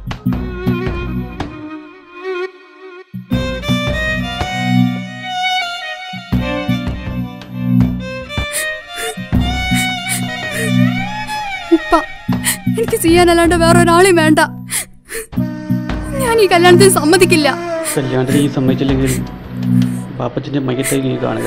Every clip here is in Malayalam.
ഉപ്പ എനിക്ക് ചെയ്യാനല്ലാണ്ട് വേറെ ഒരാളെയും വേണ്ട ഞാൻ ഈ കല്യാണത്തിന് സമ്മതിക്കില്ല കല്യാണത്തിന് ഈ സമ്മതിച്ചില്ലെങ്കിൽ പാപ്പച്ചൻ്റെ മയ്യത്തായി നീ കാണുക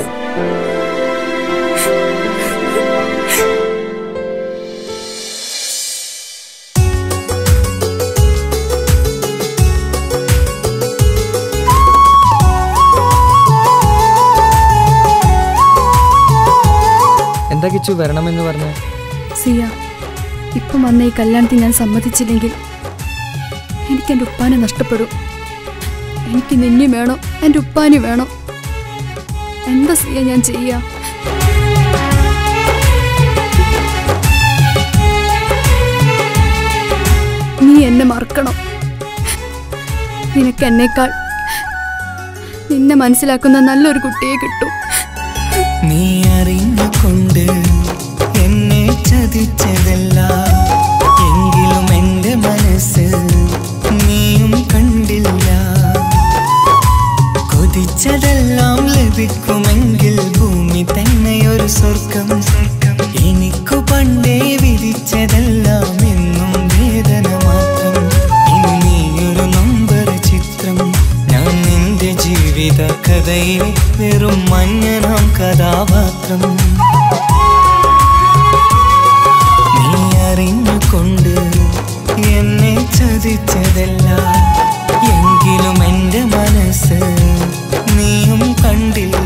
എന്താ കിച്ചു വരണമെന്ന് പറഞ്ഞ സിയ ഇപ്പം വന്ന ഈ കല്യാണത്തിന് ഞാൻ സമ്മതിച്ചില്ലെങ്കിൽ എനിക്ക് എൻ്റെ ഉപ്പാനെ നഷ്ടപ്പെടും എനിക്ക് നിന്നെ വേണം എൻ്റെ ഉപ്പാനെ വേണം എന്താ സിയ ഞാൻ ചെയ്യാ നീ എന്നെ മറക്കണം നിനക്ക് എന്നേക്കാൾ നിന്നെ മനസ്സിലാക്കുന്ന നല്ലൊരു കുട്ടിയെ കിട്ടും നീ അറിഞ്ഞുകൊണ്ട് എന്നെ ചതിച്ചതല്ല എങ്കിലും എൻ്റെ മനസ്സ് നീയും കണ്ടില്ല കൊതിച്ചതെല്ലാം ലഭിക്കുമെങ്കിൽ ഭൂമി തന്നെ ഒരു സ്വർഗം എനിക്കു പണ്ടേ വിധിച്ചതെല്ലാം എന്നും വേദന മാത്രം ഇനി നീയൊരു നമ്പർ ചിത്രം ഞാൻ നിന്റെ ജീവിത കഥയിൽ വെറും മഞ്ഞനാം കഥാപാത്രം നീ അറിഞ്ഞുകൊണ്ട് എന്നെ ചതിച്ചതല്ല എങ്കിലും എൻ്റെ മനസ്സ് നീയും കണ്ടില്ല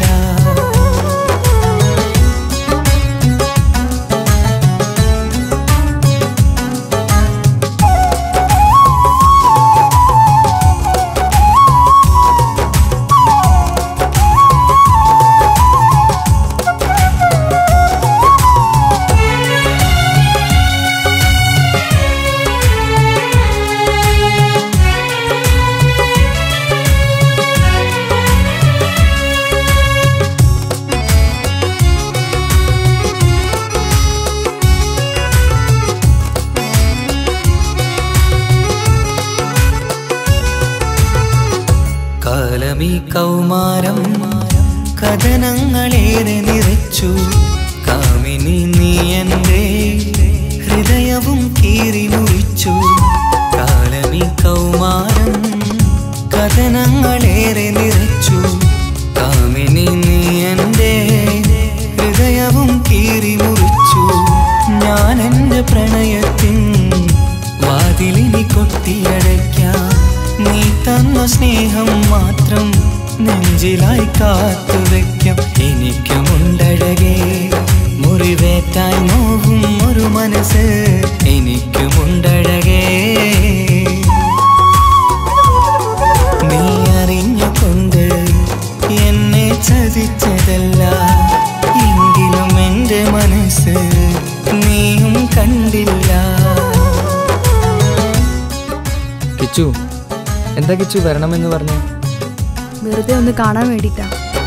കാലമീ കൗമാരം കഥനങ്ങളേറെ നിറച്ചു കാമിനി നീ എൻ്റെ ഹൃദയവും കീറി മുറിച്ചു കാലമീ കൗമാരം കഥനങ്ങളേറെ നിറച്ചു കാമിനി നീ എൻ്റെ ഹൃദയവും കീറി മുറിച്ചു ഞാൻ എൻ്റെ പ്രണയത്തിൻ വാതിലിനി കൊട്ടിയടയ്ക്കാം നീ തന്ന സ്നേഹം മാത്രം നെഞ്ചിലായി കാത്തുവെക്കും എനിക്കുമുണ്ടഴകേ മുറിവേറ്റായി നോവും ഒരു മനസ്സ് എനിക്കുമുണ്ടഴകേ നീ അറിഞ്ഞുകൊണ്ട് എന്നെ ചതിച്ചതല്ല എങ്കിലും എൻ്റെ മനസ്സ് നീയും കണ്ടില്ല കിച്ചു എന്താ കിച്ചു വരണമെന്ന് പറഞ്ഞ വെറുതെ ഒന്ന് കാണാൻ വേണ്ടിട്ടാ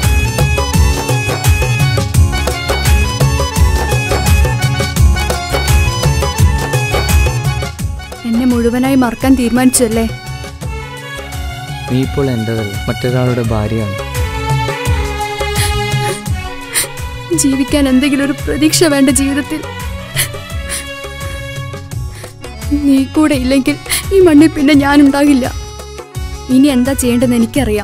എന്നെ മുഴുവനായി മറക്കാൻ തീരുമാനിച്ചല്ലേ നീ ഇപ്പോൾ എൻ്റെതല്ല മറ്റൊരാളുടെ ഭാര്യയാണ് ജീവിക്കാൻ എന്തെങ്കിലും ഒരു പ്രതീക്ഷ വേണ്ട ജീവിതത്തിൽ നീ കൂടെ ഇല്ലെങ്കിൽ ഈ മണ്ണിൽ പിന്നെ ഞാനുണ്ടാകില്ല ഇനി എന്താ ചെയ്യേണ്ടതെന്ന് എനിക്കറിയാം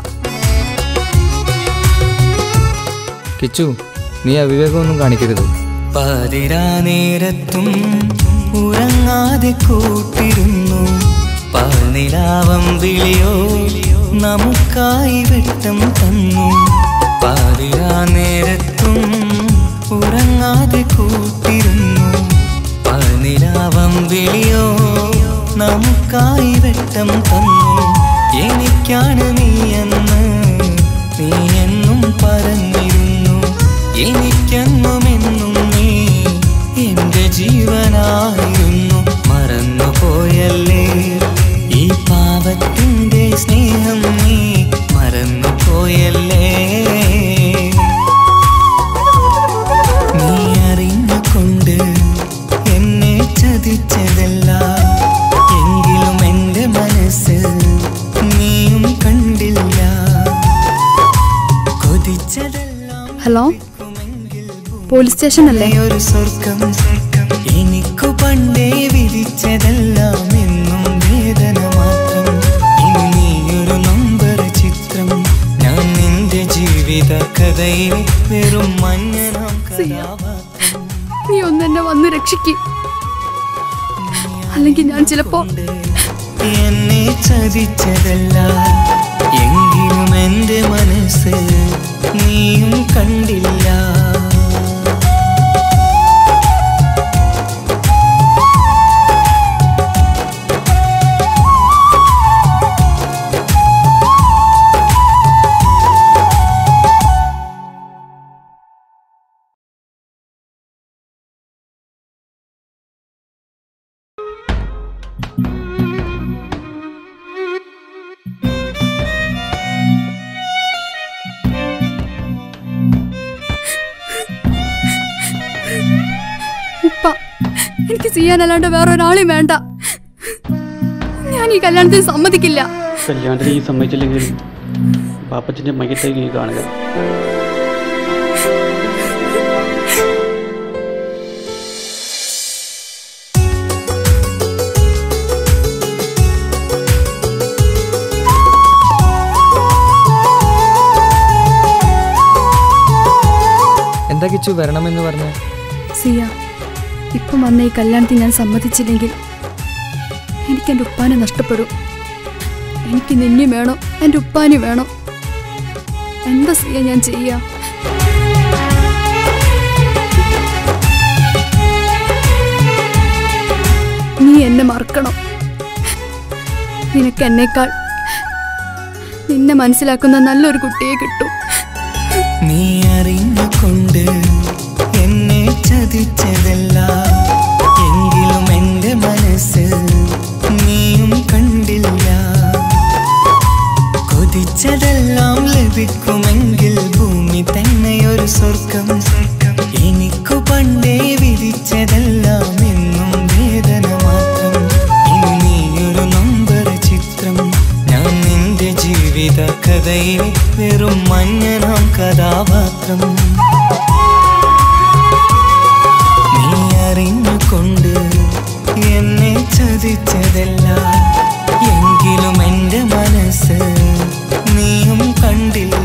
കിച്ചു നീ അവിവേകമൊന്നും കാണിക്കരുത് പാതിരാ നേരത്തും ഉറങ്ങാതെ കൂട്ടിരുന്നു പാൽനിലാവം വിളിയോ നമുക്കായി വെട്ടം തന്നു പാതിരാ നേരത്തും ഉറങ്ങാതെ കൂട്ടിരുന്നു പാൽനിലാവം വിളിയോ നമുക്കായി വെട്ടം തന്നു എനിക്കാണ് നീ എന്ന് നീ എന്നും പറഞ്ഞിരുന്നു എനിക്കെന്നുമെന്നും നീ എന്റെ ജീവനായിരുന്നു മറന്നു പോയല്ലേ ഈ പാവത്തിന്റെ സ്നേഹം നീ മറന്നു പോയല്ലേ നീ അറിഞ്ഞുകൊണ്ട് എന്നെ ചതിച്ചതല്ല എങ്കിലും എൻ്റെ മനസ്സ് പോലീസ് സ്റ്റേഷനല്ലേ ഒരു സ്വർഗം എനിക്കു പണ്ടേ വിധിച്ചതെല്ലാം എന്നും വേദന മാത്രം ഇനി നീയൊരു നമ്പർ ചിത്രം ഞാൻ നിന്റെ ജീവിത കഥയിൽ വെറും മഞ്ഞനാം കഥാപാത്രം നീ ഒന്ന് എന്നെ വന്ന് രക്ഷിക്ക് അല്ലെങ്കിൽ ഞാൻ ചിലപ്പോ എന്നെ ചതിച്ചതല്ല എങ്കിലും എന്റെ മനസ്സ് നീയും കണ്ടില്ല ഉപ്പ എനിക്ക് ചെയ്യാനല്ലാണ്ട് വേറെ ഒരാളെയും വേണ്ട ഞാൻ ഈ കല്യാണത്തിന് സമ്മതിക്കില്ല കല്യാണത്തിന് ഈ സമ്മതിച്ചില്ലെങ്കിലും പാപ്പച്ചൻ്റെ മയ്യത്തായി നീ കാണുക എന്താ കിച്ചു വരണമെന്ന് പറഞ്ഞേ സിയ ഇപ്പം വന്ന ഈ കല്യാണത്തിന് ഞാൻ സമ്മതിച്ചില്ലെങ്കിൽ എനിക്ക് എൻ്റെ ഉപ്പാനെ നഷ്ടപ്പെടും എനിക്ക് നിന്നി വേണം എൻ്റെ ഉപ്പാനി വേണം എന്താ സിയ ഞാൻ ചെയ്യാ നീ എന്നെ മറക്കണം നിനക്ക് എന്നേക്കാൾ നിന്നെ മനസ്സിലാക്കുന്ന നല്ലൊരു കുട്ടിയെ കിട്ടും നീ അറിഞ്ഞുകൊണ്ട് എന്നെ ചതിച്ചതല്ല എങ്കിലും എന്റെ മനസ്സ് നീയും കണ്ടില്ല കൊതിച്ചതെല്ലാം ലഭിക്കുമെങ്കിൽ ഭൂമി തന്നെ ഒരു സ്വർഗം എനിക്കു പണ്ടേ വിധിച്ചതെല്ലാം എന്നും വേദന മാത്രം ഇനി നീയൊരു നമ്പർ ചിത്രം ഞാൻ നിന്റെ ജീവിത കഥയിൽ വെറും മഞ്ഞനാം കഥാപാത്രം നീ അറിഞ്ഞുകൊണ്ട് എന്നെ ചതിച്ചതല്ല എങ്കിലും എന്റെ മനസ്സ് നീയും കണ്ടില്ല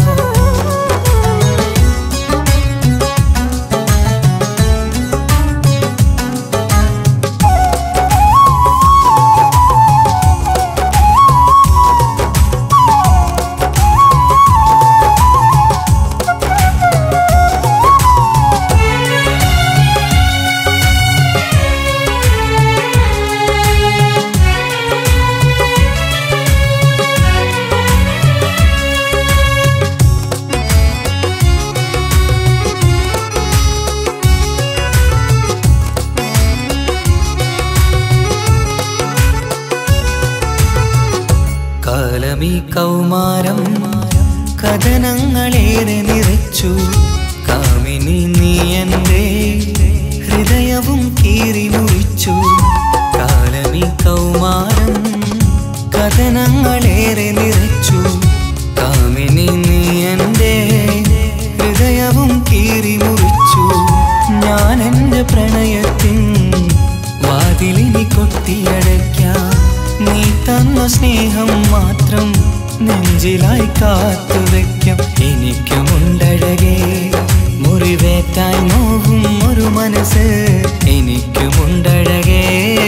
കാലമീ കൗമാരം കഥനങ്ങളേറെ നിറച്ചു കാമിനി നീ എൻ്റെ ഹൃദയവും കീറി മുറിച്ചു കാലമീ കൗമാരം കഥനങ്ങളേറെ നിറച്ചു കാമിനി നീ എൻ്റെ ഹൃദയവും കീറി മുറിച്ചു ഞാൻ എൻ്റെ പ്രണയത്തിൻ വാതിലിനി കൊട്ടിയടയ്ക്കാം നീ തന്ന സ്നേഹം മാത്രം നെഞ്ചിലായി കാത്തു വെക്കാം എനിക്കുമുണ്ടഴകേ മുറിവേറ്റായി നോവും ഒരു മനസ്സ് എനിക്കുമുണ്ടഴകേ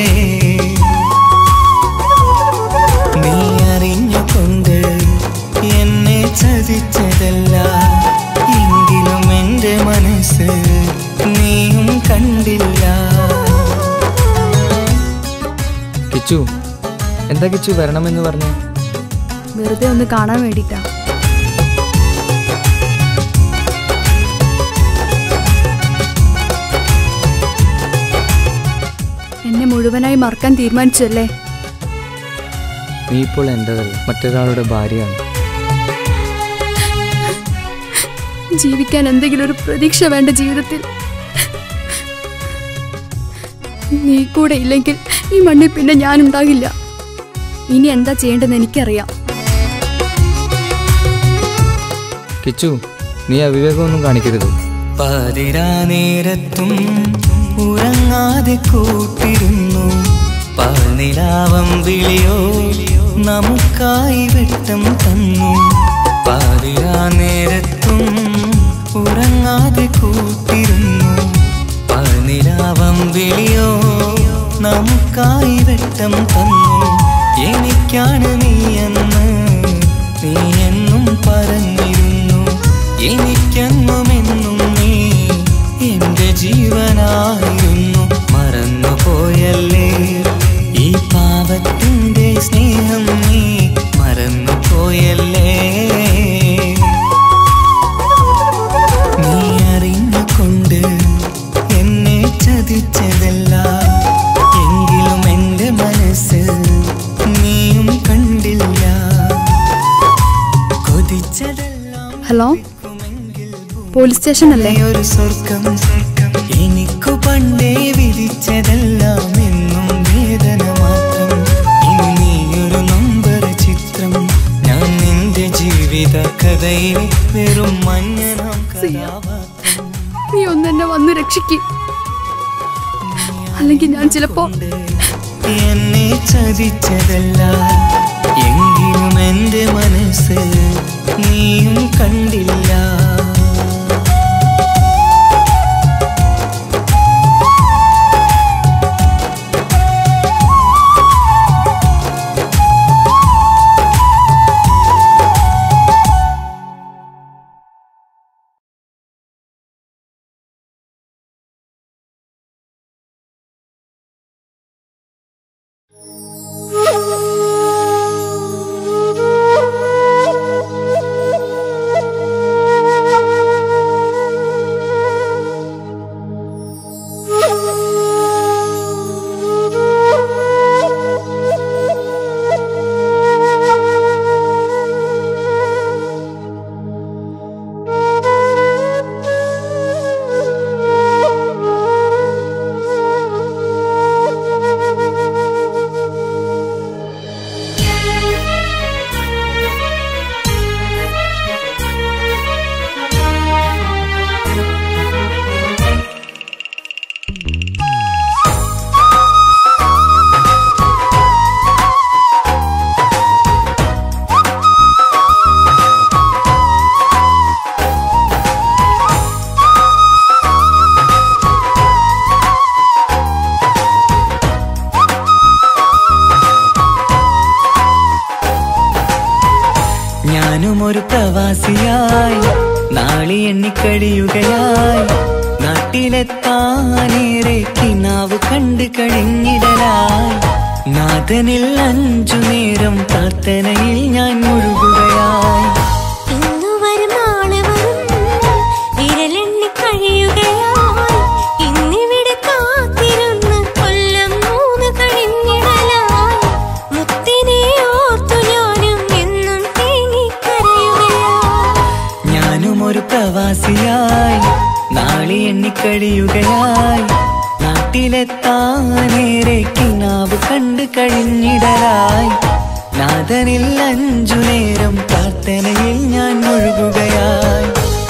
നീ അറിഞ്ഞുകൊണ്ട് എന്നെ ചതിച്ചതല്ല എങ്കിലും എൻ്റെ മനസ്സ് നീയും കണ്ടില്ല കിച്ചു എന്താ കിച്ചു വരണമെന്ന് പറഞ്ഞേ വെറുതെ ഒന്ന് കാണാൻ വേണ്ടിയിട്ടാ എന്നെ മുഴുവനായി മറക്കാൻ തീരുമാനിച്ചല്ലേ നീ ഇപ്പോൾ എൻ്റെതല്ല മറ്റൊരാളുടെ ഭാര്യയാണ് ജീവിക്കാൻ എന്തെങ്കിലും ഒരു പ്രതീക്ഷ വേണ്ട ജീവിതത്തിൽ നീ കൂടെ ഇല്ലെങ്കിൽ ഈ മണ്ണിൽ പിന്നെ ഞാനുണ്ടാകില്ല ഇനി എന്താ ചെയ്യേണ്ടതെന്ന് എനിക്കറിയാം കിച്ചു നീ അവിവേകമൊന്നും കാണിക്കരുത് പാതിരാ നേരത്തും ഉറങ്ങാതെ കൂട്ടിരുന്നു പാൽനിലാവം വിളിയോ നമുക്കായി വെട്ടം തന്നു പാതിരാ നേരത്തും ഉറങ്ങാതെ കൂട്ടിരുന്നു പാൽനിലാവം വിളിയോ നമുക്കായി വെട്ടം തന്നു എനിക്കാണ് നീയെന്ന് നീ എന്നും പറഞ്ഞിരുന്നു എനിക്കെന്നുമെന്നും നീ എന്റെ ജീവനായിരുന്നു മറന്നു പോയല്ലേ ഈ പാവത്തിന്റെ സ്നേഹം നീ മറന്നു പോയല്ലേ നീ അറിഞ്ഞുകൊണ്ട് എന്നെ ചതിച്ചതല്ല എങ്കിലും എന്റെ മനസ്സ് നീയും കണ്ടില്ല കൊതിച്ചതെല്ലാം ഹലോ പോലീസ് സ്റ്റേഷൻ അല്ലേ ഒരു സ്വർഗം എനിക്കു പണ്ടേ വിധിച്ചതെല്ലാം എന്നും വേദന മാത്രം ഇനി നീയൊരു നമ്പർ ചിത്രം ഞാൻ നിന്റെ ജീവിത കഥയിലെ വെറും മഞ്ഞനാം കഥാപാത്രം നീ ഒന്ന് എന്നെ വന്ന് രക്ഷിക്ക് അല്ലെങ്കിൽ ഞാൻ ചിലപ്പോ എന്നെ ചതിച്ചതല്ല എങ്കിലും എന്റെ മനസ്സ് നീയും കണ്ടില്ല ഞാനും ഒരു പ്രവാസിയായി നാളി എണ്ണിക്കഴിയുകയായി നാട്ടിലെത്താനേറെ കിനാവ് കണ്ട് കഴിഞ്ഞിടലായി നാഥനിൽ അഞ്ചു നേരം പ്രാർത്ഥനയിൽ ഞാൻ മുഴുകുകയായി ഇന്നു വരും നാളെ വരും വിരലെണ്ണി കഴിയുകയായി ഇന്നിവിടെ കാത്തിരുന്ന് കൊല്ലം മൂന്ന് കഴിഞ്ഞിടലായി മുത്തിനെ ഓർത്തു ഞാനും എന്നും തേങ്ങിക്കരയുകയായി ഞാനും ഒരു പ്രവാസിയായി നാളി എണ്ണിക്കഴിയുകയായി നാട്ടിലെത്താനേറെ കിനാവ് കണ്ട് കഴിഞ്ഞിടലായി നാഥനിൽ അഞ്ചു നേരം പ്രാർത്ഥനയിൽ ഞാൻ മുഴുകുകയായി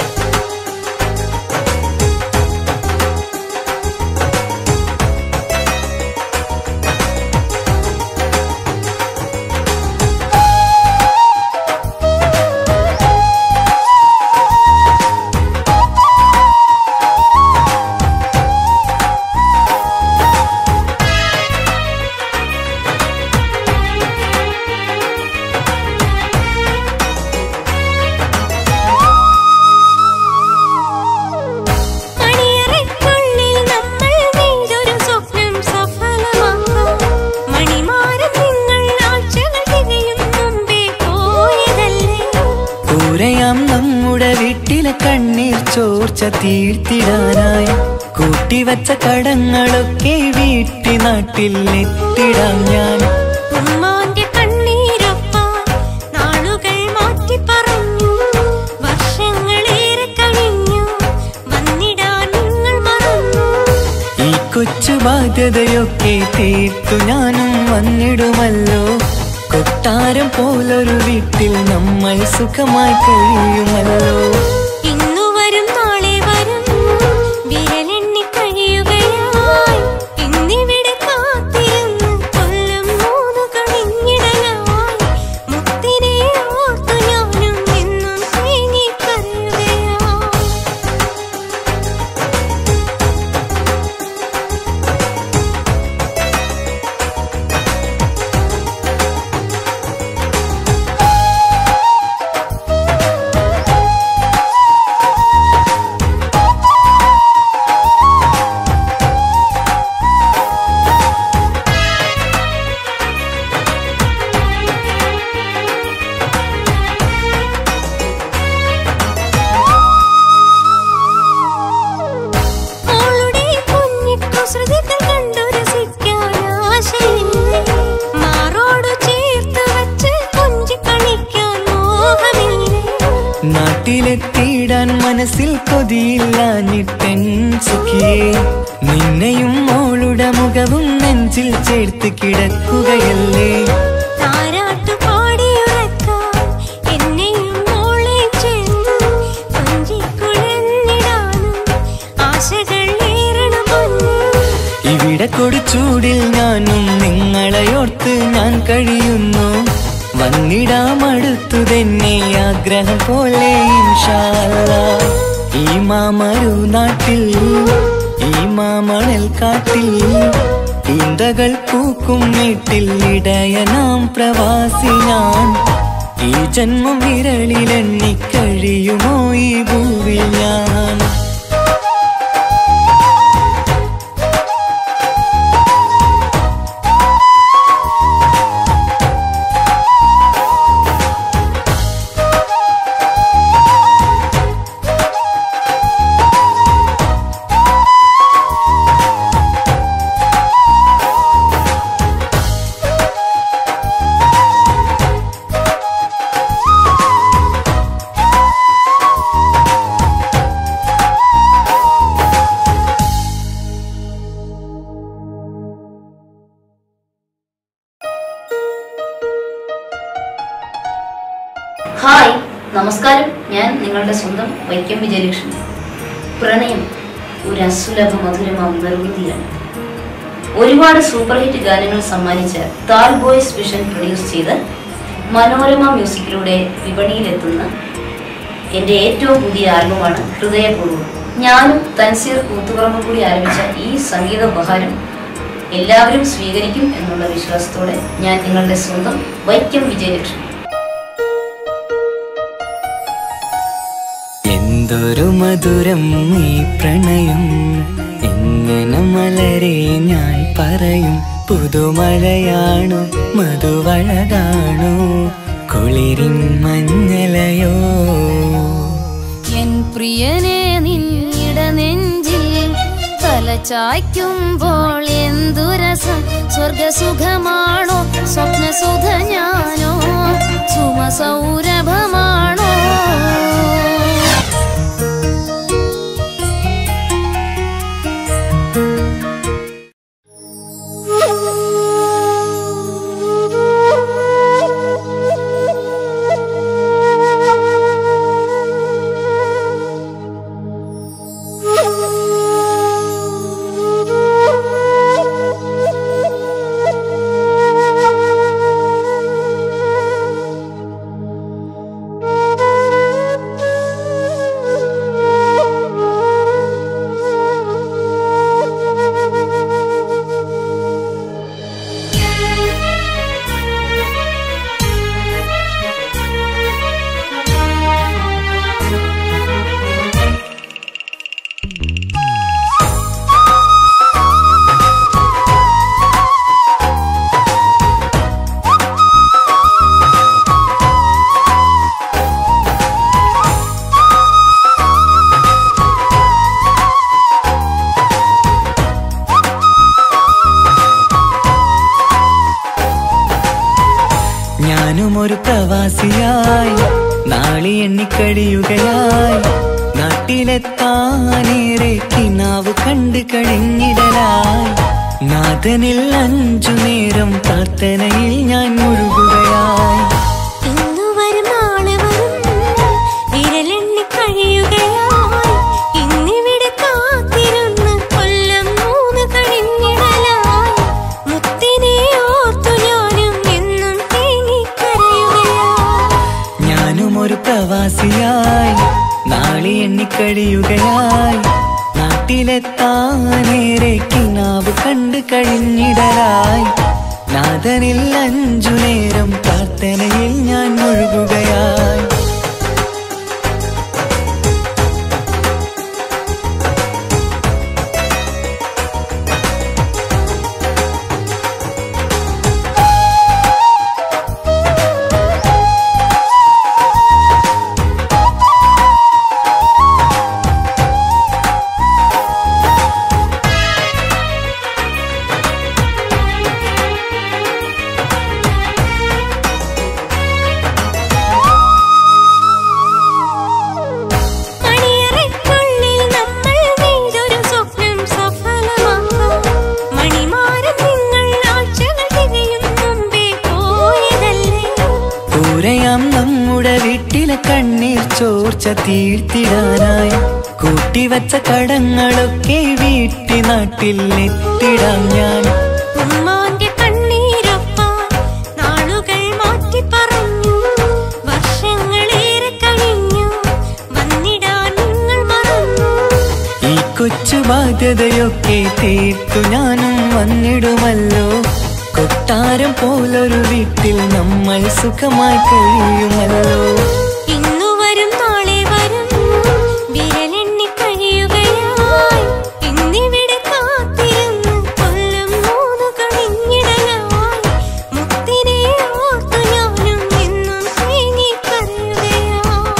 മണിയറയ്ക്കുള്ളിൽ നമ്മൾ നെയ്തൊരു സ്വപ്നം സഫലമാക്കാം മണിമാരം നിങ്ങൾ ആഴ്ചകൾ തികയും മുമ്പേ പോയതല്ലേ കൂരയാം നമ്മുടെ വീട്ടിലെ കണ്ണീർ ചോർച്ച തീർത്തിടാനായി കൂട്ടിവച്ച കടങ്ങളൊക്കെ വീട്ടി നാട്ടിൽ എത്തിടാം ഞാൻ ഉമ്മാന്റെ കണ്ണീരൊപ്പാൻ നാളുകൾ മാറ്റി പറഞ്ഞു വർഷങ്ങളേറെ കഴിഞ്ഞു വന്നിടാൻ നിങ്ങൾ മറന്നു ഈ കൊച്ചു ബാധ്യതയൊക്കെ തീർത്തു ഞാനും വന്നിടുമല്ലോ കൊട്ടാരം പോലൊരു വീട്ടിൽ നമ്മൾ സുഖമായി കഴിയുമല്ലോ ഇന്നു വരും നാളെ വരും നാട്ടിലെത്തിയിടാൻ മനസ്സിൽ കൊതിയില്ലാഞ്ഞിട്ടെൻ സുഖിയേ നിന്നെയും മോളുടെ മുഖവും നെഞ്ചിൽ ചേർത്ത് കിടക്കുകയല്ലേ താരാട്ട് പാടിയുറക്കാൻ എന്നെയും മോളെയും ചേർന്ന് കൊഞ്ചിക്കുഴഞ്ഞിടാനും ആശകൾ ഏറണ പൊന്നു ഇവിടെ കൊടുച്ചൂടിൽ ഞാനും നിങ്ങളെയോർത്ത് ഞാൻ കഴിയുന്നു വന്നിടാം അടുത്തു തന്നെ ആഗ്രഹം പോലെ ഇൻഷാ അല്ലാ. ഈ മാമരു നാട്ടിൽ ഈ മാമണൽ കാട്ടിൽ ഈന്തകൾ പൂക്കും വീട്ടിൽ ഇടയനാം പ്രവാസി ഞാൻ ഈ ജന്മം വിരളിലെണ്ണി കഴിയുമോ ഈ ഭൂവിൽ ഞാൻ ഹായ് നമസ്കാരം ഞാൻ നിങ്ങളുടെ സ്വന്തം വൈക്കം വിജയലക്ഷ്മി പ്രണയം ഒരു അസുലഭ മധുരമാം നിർവൃതിയാണ് ഒരുപാട് സൂപ്പർ ഹിറ്റ് ഗാനങ്ങൾ സമ്മാനിച്ച താൽ ബോയ്സ് വിഷൻ പ്രൊഡ്യൂസ് ചെയ്ത് മനോരമ മ്യൂസിക്കിലൂടെ വിപണിയിലെത്തുന്ന എൻ്റെ ഏറ്റവും പുതിയ ആൽബമാണ് ഹൃദയപൂർവ്വം ഞാനും തൻസീർ കൂത്തുപറമ്പ് കൂടി ആരംഭിച്ച ഈ സംഗീത ഉപഹാരം എല്ലാവരും സ്വീകരിക്കും എന്നുള്ള വിശ്വാസത്തോടെ ഞാൻ നിങ്ങളുടെ സ്വന്തം വൈക്കം വിജയലക്ഷ്മി എന്തൊരു മധുരം ഈ പ്രണയം എങ്ങനെ മലരെ ഞാൻ പറയും പുതുമഴയാണോ മധുവഴകാണോ കുളിരിൻ മഞ്ഞലയോ എൻ പ്രിയനെ നിന്നിട നെഞ്ചിൽ തലചായ്ക്കുമ്പോൾ എന്തുരസം സ്വർഗസുഖമാണോ സ്വപ്നസുഖ ഞാനോ സുമസൗരഭമാണോ ഞാനും ഒരു പ്രവാസിയായി നാളി എണ്ണിക്കഴിയുകയായി നാട്ടിലെത്താനേറെ കിനാവ് കണ്ടു കഴിഞ്ഞിടലായി നാഥനിൽ അഞ്ചു നേരം പ്രാർത്ഥനയിൽ ഞാൻ മുഴുകുകയായി ഇന്നു വരും നാളെ വരും വിരലെണ്ണി കഴിയുകയായി ഇന്നിവിടെ കാത്തിരുന്ന് കൊല്ലം മൂന്ന് കഴിഞ്ഞിടലായി മുത്തിനെ ഓർത്തു ഞാനും എന്നും തേങ്ങിക്കരയുകയായി ഞാനും ഒരു പ്രവാസിയായി നാളി എണ്ണിക്കഴിയുകയായി നാട്ടിലെത്താനേറെ കിനാവ് കണ്ടു കഴിഞ്ഞിടലായി നാഥനിൽ അഞ്ചു നേരം പ്രാർത്ഥനയിൽ ഞാൻ മുഴുകുകയായി തീർത്തിടാനായി കൂട്ടിവച്ച കടങ്ങളൊക്കെ വീട്ടി നാട്ടിൽ എത്തിടാം ഞാൻ ഉമ്മാന്റെ കണ്ണീരൊപ്പാൻ നാളുകൾ മാറ്റി പറഞ്ഞു വർഷങ്ങളേറെ കഴിഞ്ഞു വന്നിടാൻ നിങ്ങൾ മറന്നു ഈ കൊച്ചു ബാധ്യതയൊക്കെ തീർത്തു ഞാനും വന്നിടുമല്ലോ കൊട്ടാരം പോലൊരു വീട്ടിൽ നമ്മൾ സുഖമായി കഴിയുമല്ലോ ഇന്നു വരും നാളെ വരും വിരലെണ്ണി കഴിയുകയായി ഇന്നിവിടെ കാത്തിരുന്ന് കൊല്ലം മൂന്നു കഴിഞ്ഞിടലായി മുത്തിനെ ഓർത്തു ഞാനും എന്നും തേങ്ങി കരയുകയായി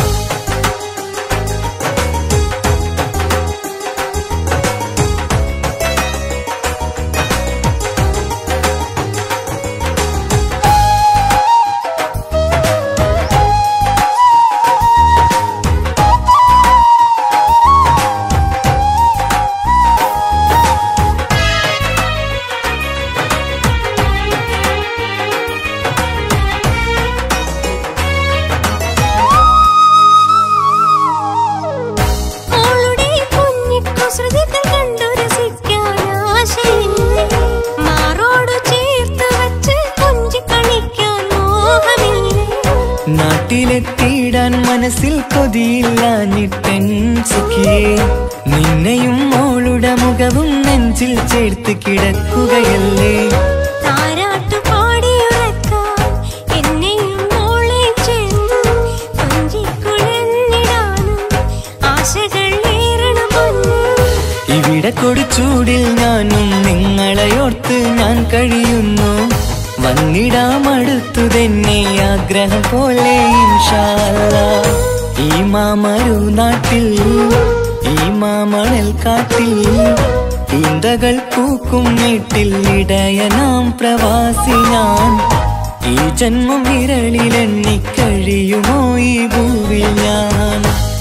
മോളുടെ കുഞ്ഞിക്കുസൃതികൾ കണ്ടു രസിക്കാൻ ആശയില്ലേ മാറോട് ചേർത്ത് വച്ച് കൊഞ്ചി കളിക്കാൻ മോഹമില്ലേ നാട്ടിലെത്തിയിടാൻ മനസ്സിൽ കൊതിയില്ലാഞ്ഞിട്ടൻ സുഖിയേ നിന്നെയും മോളുടെ മുഖവും നെഞ്ചിൽ ചേർത്ത് കിടക്കുകയല്ലേ താരാട്ടു പാടിയുറക്കാൻ എന്നെയും മോളെ ചേർന്ന് കൊഞ്ചിക്കുഴഞ്ഞിടാനും ആശകൾ ഏറണം പൊന്നു ഇവിടെ കൊടുച്ചൂടിൽ ഞാനും നിങ്ങളെയോർത്ത് ഞാൻ കഴിയുന്നു വന്നിടാമടുത്തു തന്നെ ആഗ്രഹം പോലെ ഇൻഷാല്ലാ. ഈ മാമരു നാട്ടിൽ ഈ മാമണൽ കാട്ടിൽ ഈന്തകൾ പൂക്കും വീട്ടിൽ ഇടയനാം പ്രവാസി ഞാൻ ഈ ജന്മം വിരളിലെണ്ണി കഴിയുമോ ഈ ഭൂവിൽ ഞാൻ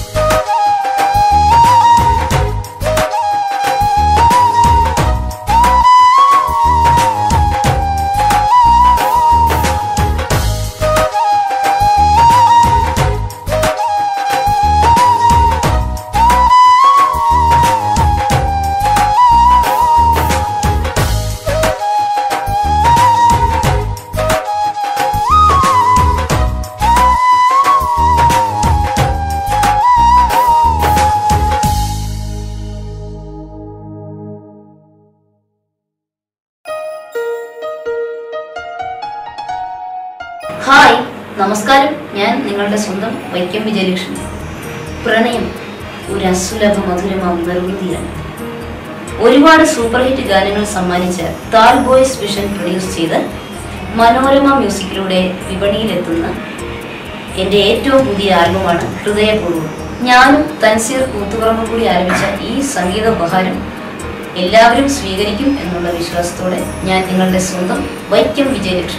ഹായ് നമസ്കാരം ഞാൻ നിങ്ങളുടെ സ്വന്തം വൈക്കം വിജയലക്ഷ്മി പ്രണയം ഒരു അസുലഭ മധുരമാം നിർവൃതിയാണ് ഒരുപാട് സൂപ്പർ ഹിറ്റ് ഗാനങ്ങൾ സമ്മാനിച്ച താൽ ബോയ്സ് വിഷൻ പ്രൊഡ്യൂസ് ചെയ്ത് മനോരമ മ്യൂസിക്കിലൂടെ വിപണിയിലെത്തുന്ന എൻ്റെ ഏറ്റവും പുതിയ ആൽബമാണ് ഹൃദയപൂർവ്വം ഞാനും തൻസീർ കൂത്തുപറമ്പ് കൂടി ആരംഭിച്ച ഈ സംഗീത ഉപഹാരം എല്ലാവരും സ്വീകരിക്കും എന്നുള്ള വിശ്വാസത്തോടെ ഞാൻ നിങ്ങളുടെ സ്വന്തം വൈക്കം വിജയലക്ഷ്മി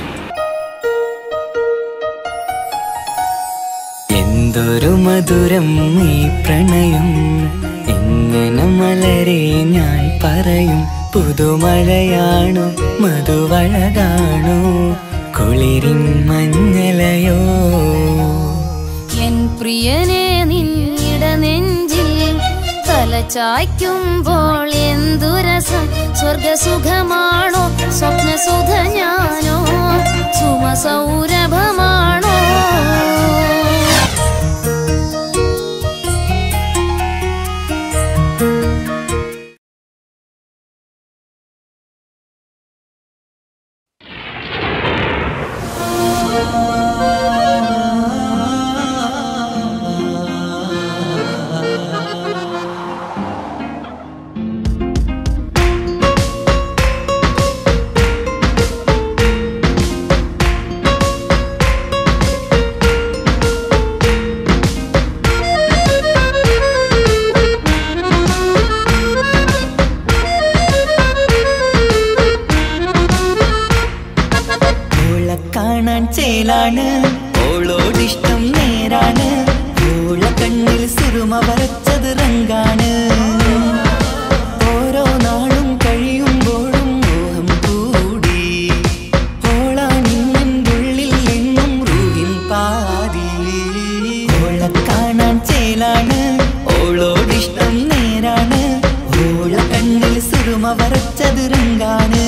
എന്തൊരു മധുരം ഈ പ്രണയം എങ്ങനെ മലരെ ഞാൻ പറയും പുതുമഴയാണു മധുവഴകാണു കുളിരിൻ മഞ്ഞലയോ എൻ പ്രിയനെ നിന്നിട നെഞ്ചിൽ തലചായ്ക്കുമ്പോൾ എന്തു രസം സ്വർഗസുഖമാണോ സ്വപ്നസുഖ ഞാനോ സുമസൗരഭമാണോ ഓളെ കാണാൻ ചേലാണ് ഓളോടിഷ്ടം നേരാണ് ഓള കണ്ണിൽ സുറുമ വരച്ചത് റങ്കാണ് ഓരോ നാളും കഴിയുമ്പോഴും മോഹം കൂടി ഓളാണിന്നുള്ളിൽ എന്നും റൂഹിൻ പാതി ഓളെ കാണാൻ ചേല സുറുമ വരച്ചത് രംഗാണ്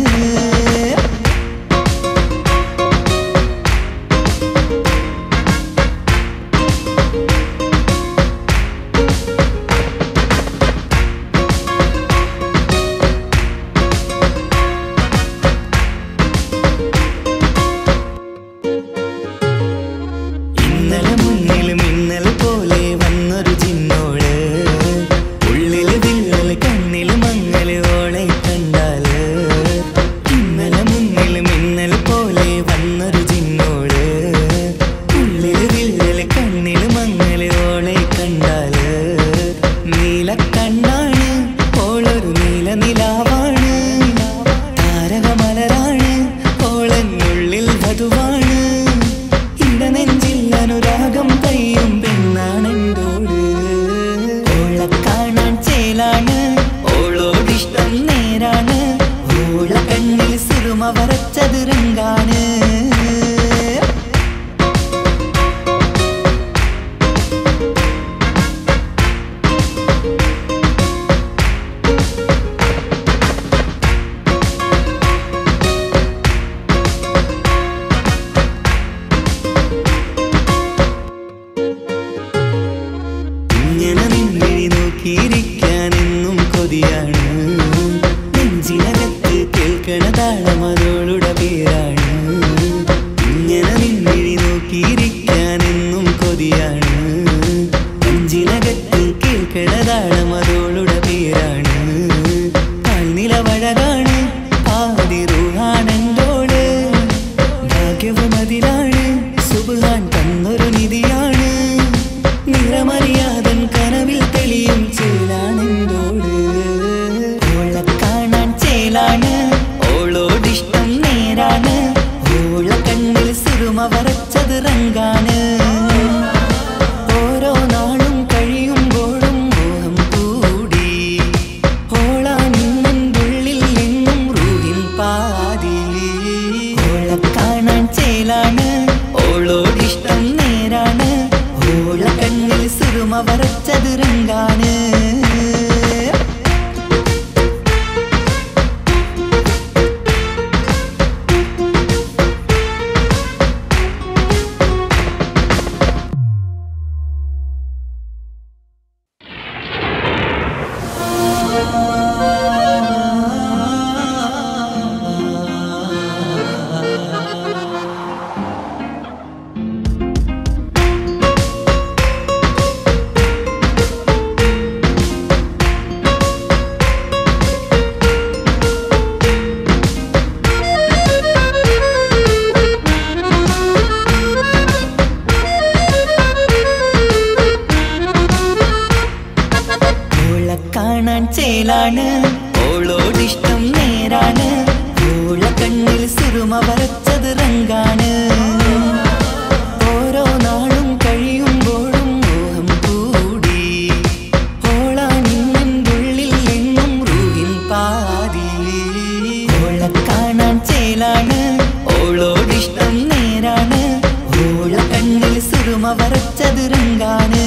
ഇന്നലെ മുന്നിലും ഇന്നലെ പോലെ വന്നൊരു ചിന്നോള് ഉള്ളില് വിള്ളല് കണ്ണില് മങ്ങല് ഓളെ കണ്ടാല് ഇന്നലെ മുന്നിലും ഇന്നലെ പോലെ വന്നൊരു ചിന്നോള് ഉള്ളില് വിള്ളല് കണ്ണില് മങ്ങല് ഓളെ കണ്ടാല് നീല കണ്ണാണ് ഓളൊരു നീല നിലാവാണ് താരകമലരാണ് ഓളെന്നുള്ളിൽ വധുവാണ് ഇടനെഞ്ചിൽ അനുരാഗം കയ്യും പെണ്ണാണെന്തോട് ഓളെ കാണാൻ ചേലാണ് ഓളോടിഷ്ടം നേരാണ് ഓള കണ്ണിൽ സിറുമ വരച്ചത് രംഗാണ് ഇങ്ങനെ നിന്നിഴി നോക്കിയിരിക്കാൻ എന്നും കൊതിയാണ് നെഞ്ചിനകത്ത് കേൾക്കണ താളം അതോളുടെ പേരാണ് ഇങ്ങനെ നിന്നിഴി നോക്കിയിരിക്കാൻ എന്നും കൊതിയാണ് നെഞ്ചിനകത്ത് കേൾക്കണ താളം അതോളുടെ പേരാണ് കാൽനിലവഴകാണ് ആദിറുഹാണെന്തോട് ഭാഗ്യവും അതിലാണ് സുബാൻ തന്നൊരു നിധിയാണ് നിറമറിയാതൻ കനവിൽ തെളിയും ചേലാണെന്തോട് ഓളെ കാണാൻ ചേലാണ് ഓളോടിഷ്ടം നേരാണ് ഓള കണ്ണിൽ സിറുമ വരച്ചത് റങ്കാണ് ഓരോ നാളും കഴിയുമ്പോഴും മോഹം കൂടി ഓളാനിന്നുള്ളിൽ നിന്നും റൂഹിൻ പാതി ഓളെ കാണാൻ ചേലാണ് ഓളോടിഷ്ടം നേരാണ് ഓള കണ്ണിൽ സിറുമ വരച്ചത് രംഗാണ് ഓളെ കാണാൻ ചേലാണ് ഓളോടിഷ്ടം നേരാണ് ഓള കണ്ണിൽ സിറുമ വരച്ചത് റങ്കാണ് ഓരോ നാളും കഴിയുമ്പോഴും മോഹം കൂടി ഓളാനിന്നുള്ളിൽ നിന്നും റൂഹിൻ പാതി ഓളെ കാണാൻ ചേലാണ് ഓളോടിഷ്ടം നേരാണ് ഓള കണ്ണിൽ സിറുമ വരച്ചത് രംഗാണ്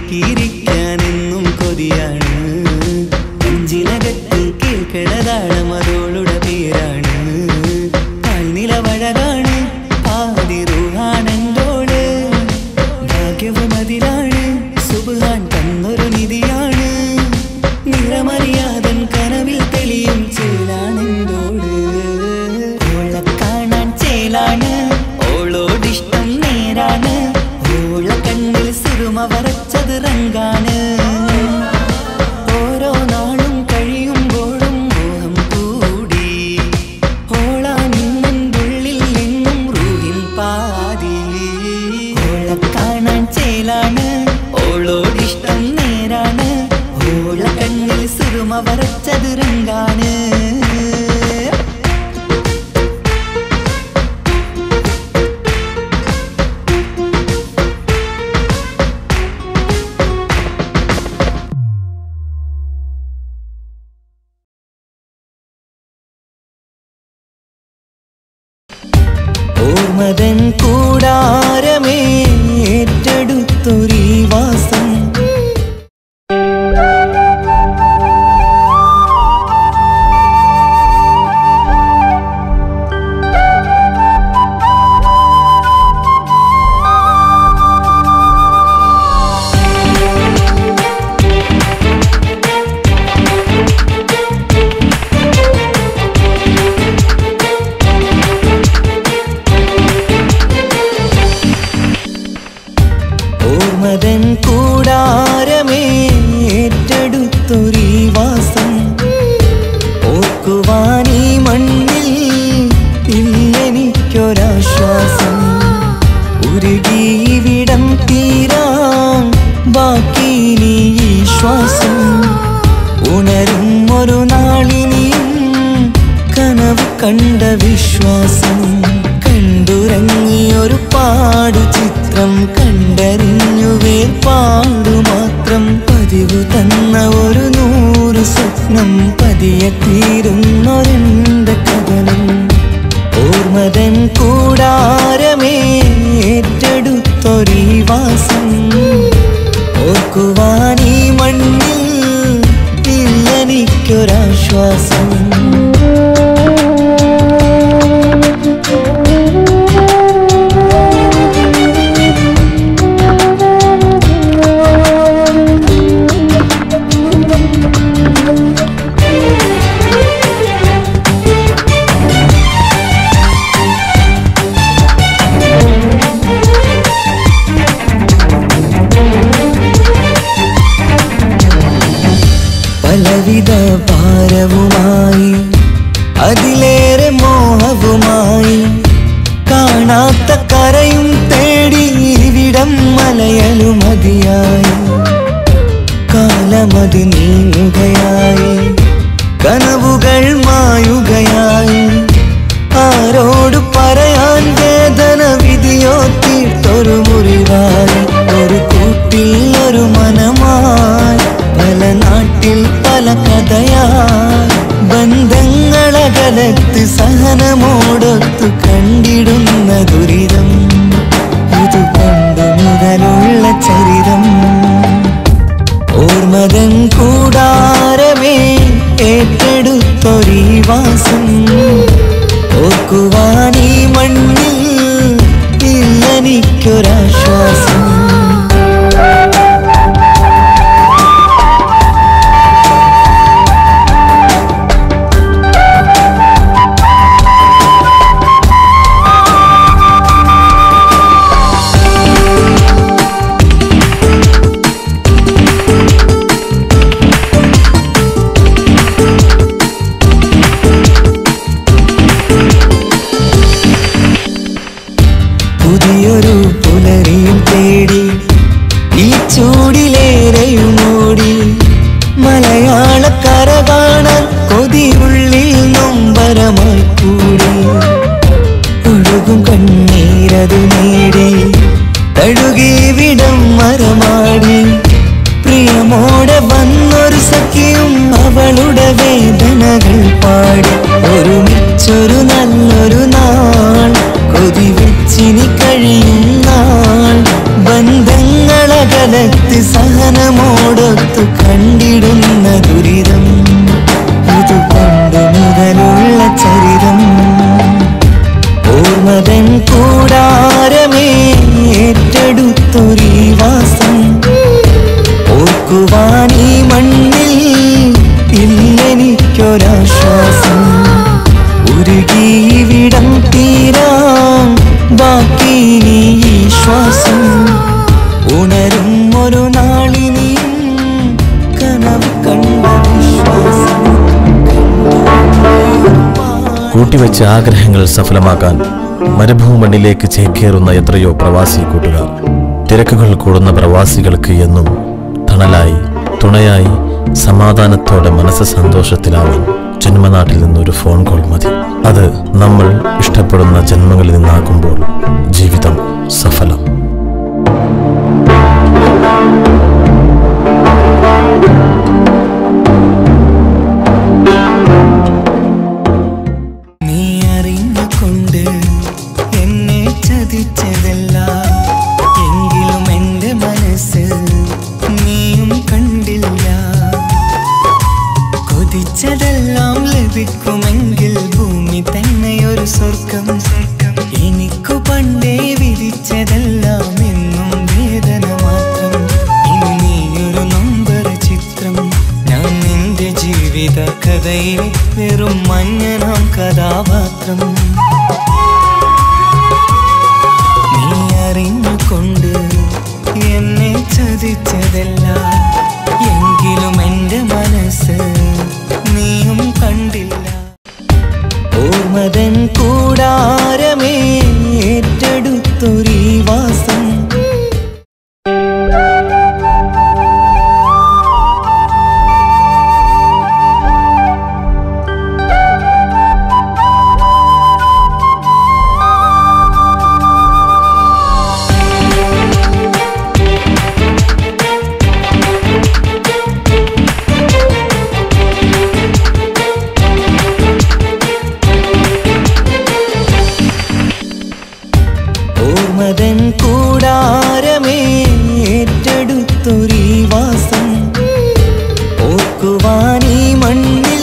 നോക്കിയിരിക്കാനെന്നും കൊതിയാണ് നെഞ്ചിനകത്ത് കേൾക്കണതാളം അതോളുടെ പേരാണ് കാൽനിലവഴകാണ് ആദിറുഹാണെന്തോട് ഭാഗ്യവും അതിലാണ് സുബാൻ തന്നൊരു നിധിയാണ് നിറമറിയാതൻ കനവിൽ തെളിയും ചേലാണെന്തോട് ഓളെ കാണാൻ ചേലാണ് ഓളോടിഷ്ടം നേരാണ് ഓള കണ്ണിൽ സുറുമ വരച്ചത് റങ്കാണ് ഓരോ നാളും കഴിയുമ്പോഴും മോഹം കൂടി ഓളാനിന്നുള്ളിൽ എങ്ങും റൂഹിൻ പാതി ഓളെ കാണാൻ ചേലാണ് ഓളോടിഷ്ടം നേരാണ് ഓള കണ്ണിൽ സുറുമ വരച്ചത് റങ്കാണ് ഓർമ്മതൻ കൂടാരമേ ഏറ്റെടുത്തൊരീ വാസം ഓർമ്മതൻ കൂടാരമേ ഏറ്റെടുത്തൊരീ വാസം ഓർക്കുവാനീ മണ്ണിൽ ഇല്ലെനിക്കൊരാശ്വാസം ഉരുകിവിടം തീരാൻ ബാക്കി നീ ഈ ശ്വാസം ഉണരും ഒരു നാളിനിയും കനവ് കണ്ട വിശ്വാസം കണ്ടുറങ്ങിയൊരു പാടു ചിത്രം കണ്ടറിഞ്ഞു വേർപാടു മാത്രം പതിവ് തന്ന ഒരു നൂറ് സ്വപ്നം പതിയെ തീരുന്നൊരെന്റെ കഥനം ഓർമ്മതൻ കൂടാരമേ ഏറ്റെടുത്തൊരീ വാസം ഓർക്കുവാനീ മണ്ണിൽ ഇല്ലെനിക്കൊരാശ്വാസം പലവിധ ഭാരവുമായി അതിലേറെ മോഹവുമായി കാണാത്ത കരയും തേടി ഇവിടം മലയലു മതിയായി കാലമത് നീങ്ങുകയായി കനവുകൾ മായുകയായി ആരോട് പറയാൻ വേദന വിധിയോ തീർത്തൊരു മുറിവായി ഒരു കൂട്ടിൽ ഒരു മനമായി പല നാട്ടിൽ പല കഥയായി ബന്ധങ്ങളകലത്ത് സഹനമോടൊത്തു കണ്ടിടുന്ന ദുരിതം ഇത് പണ്ട് മുതലുള്ള ചരിതം ഓർമ്മതൻ കൂടാരമേ ഏറ്റെടുത്തൊരീ വാസം ഓർക്കുവാനീ മണ്ണിൽ ഇല്ലെനിക്കൊരാശ്വാസം കാലത്ത് സഹനമോടൊത്തു കണ്ടിടുന്ന ദുരിതം ഇത് പണ്ട് മുതലുള്ള ചരിതം ഓർമ്മതൻ കൂടാരമേ ഏറ്റെടുത്തൊരീ വാസം ഓർക്കുവാൻ ഈ മണ്ണിൽ ഇല്ലെനിക്കൊരാശ്വാസം ഉരുകിവിടം തീരാൻ ബാക്കി നീ ഈ ശ്വാസം ഉണരും ഒരു നാളിനിയും കനവ് കണ്ട വിശ്വാസം കൂട്ടിവെച്ച ആഗ്രഹങ്ങൾ സഫലമാക്കാൻ മരുഭൂമി മണ്ണിലേക്ക് ചേക്കേറുന്ന എത്രയോ പ്രവാസി കൂട്ടുകാർ തിരക്കുകൾ കൂടുന്ന പ്രവാസികൾക്ക് എന്നും തണലായി തുണയായി സമാധാനത്തോടെ മനസ്സ് സന്തോഷത്തിലാവാൻ ജന്മനാട്ടിൽ നിന്നൊരു ഫോൺ കോൾ മതി അത് നമ്മൾ ഇഷ്ടപ്പെടുന്ന ജന്മങ്ങളിൽ നിന്നാകുമ്പോൾ ജീവിതം സഫലം നീ അറിഞ്ഞുകൊണ്ട് എന്നെ ചതിച്ചതല്ല എങ്കിലും എൻ്റെ മനസ്സ് നീയും കണ്ടില്ല കൊതിച്ചതെല്ലാം ലഭിക്കുമെങ്കിൽ ഭൂമി തന്നെ ഒരു സ്വർഗം എനിക്കു പണ്ടേ വിധിച്ചതെല്ലാം എന്നും വേദന മാത്രം ഇനി നീയൊരു നമ്പർ ചിത്രം ഞാൻ നിന്റെ ജീവിത കഥയിലെ വെറും മഞ്ഞനാം കഥാപാത്രം നീ അറിഞ്ഞുകൊണ്ട് എന്നെ ചതിച്ചതല്ല എങ്കിലും എൻ്റെ മനസ്സ് നീയും കണ്ടില്ല ഓർമ്മതൻ കൂടാരമേ ഏറ്റെടുത്തൊരീ വാസം ഓർമ്മതൻ കൂടാരമേ ഏറ്റെടുത്തൊരീ വാസം ഓർക്കുവാൻ ഈ മണ്ണിൽ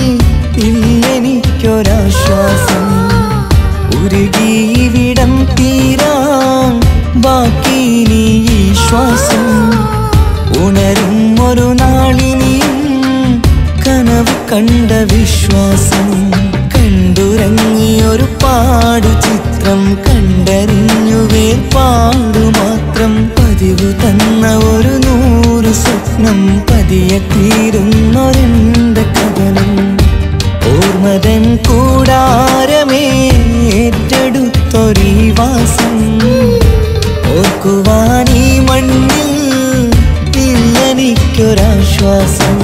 ഇല്ലെനിക്കൊരാശ്വാസം ഉരുകിവിടം തീരാൻ ബാക്കി നീ ഈ ശ്വാസം ഉണരും ഒരു നാളിനിയും കനവ് കണ്ട വിശ്വാസം കണ്ടുറങ്ങിയൊരു പാടു ചിത്രം കണ്ടറിഞ്ഞു വേർപാടു മാത്രം പതിവ് തന്ന ഒരു നൂറ് സ്വപ്നം പതിയെ തീരുന്നൊരെന്റെ കഥനം ഓർമ്മതൻ കൂടാരമേ ഏറ്റെടുത്തൊരീ വാസം ഓർക്കുവാൻ ഈ മണ്ണിൽ ഇല്ലെനിക്കൊരാശ്വാസം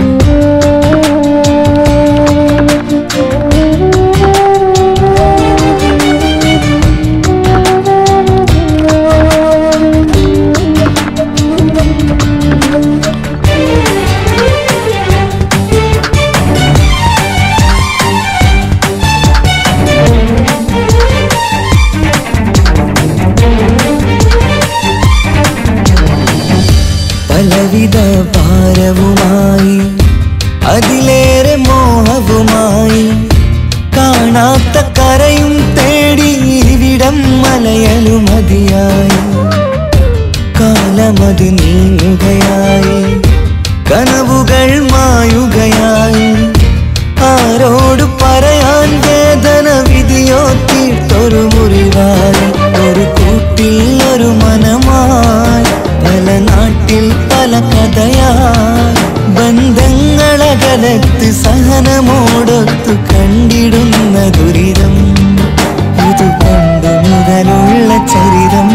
പലവിധ ഭാരവുമായി അതിലേറെ മോഹവുമായി കാണാത്ത കരയും തേടി ഇവിടം മലയലുമതിയായി കാലമത് നീങ്ങുകയായി കനവുകൾ മായുകയായി ആരോട് പറയാൻ വേദന വിധിയോ തീർത്തൊരു മുറിവായി ഒരു കൂട്ടിൽ ഒരു മനമായി പല നാട്ടിൽ പല കഥയായി ബന്ധങ്ങളകലത്ത് സഹനമോടൊത്തു കണ്ടിടുന്ന ദുരിതം ഇത് പണ്ട് മുതലുള്ള ചരിതം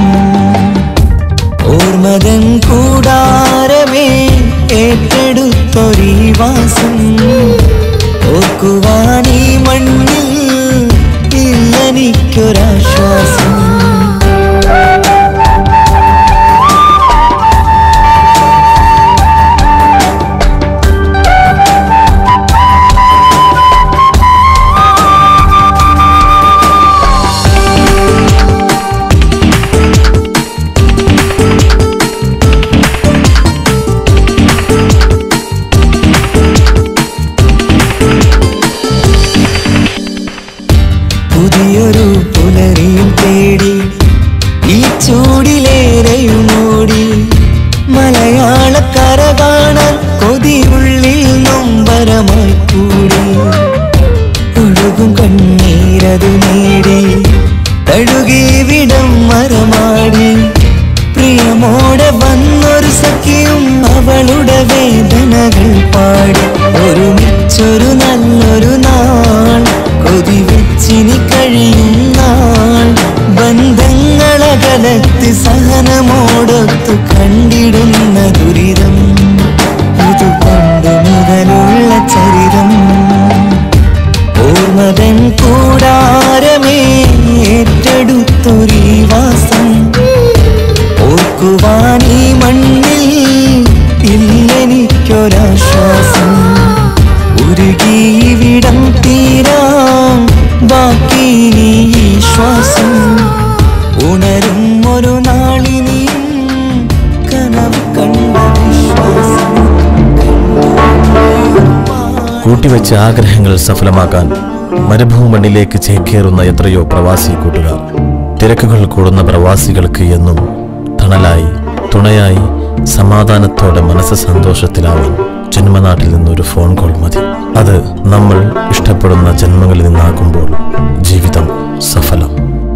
ഓർമ്മതൻ കൂടാരമേ ഏറ്റെടുത്തൊരീ വാസം ഓർക്കുവാൻ ഈ മണ്ണിൽ ഇല്ലെനിക്കൊരാശ്വാസം കൂട്ടിവെച്ച ആഗ്രഹങ്ങൾ സഫലമാക്കാൻ മരുഭൂമണ്ണിലേക്ക് ചേക്കേറുന്ന എത്രയോ പ്രവാസി കൂട്ടുകാർ തിരക്കുകൾ കൂടുന്ന പ്രവാസികൾക്ക് എന്നും തണലായി തുണയായി സമാധാനത്തോടെ മനസ്സ് സന്തോഷത്തിലാവാൻ ജന്മനാട്ടിൽ നിന്നൊരു ഫോൺ കോൾ മതി അത് നമ്മൾ ഇഷ്ടപ്പെടുന്ന ജന്മങ്ങളിൽ നിന്നാകുമ്പോൾ ജീവിതം സഫലം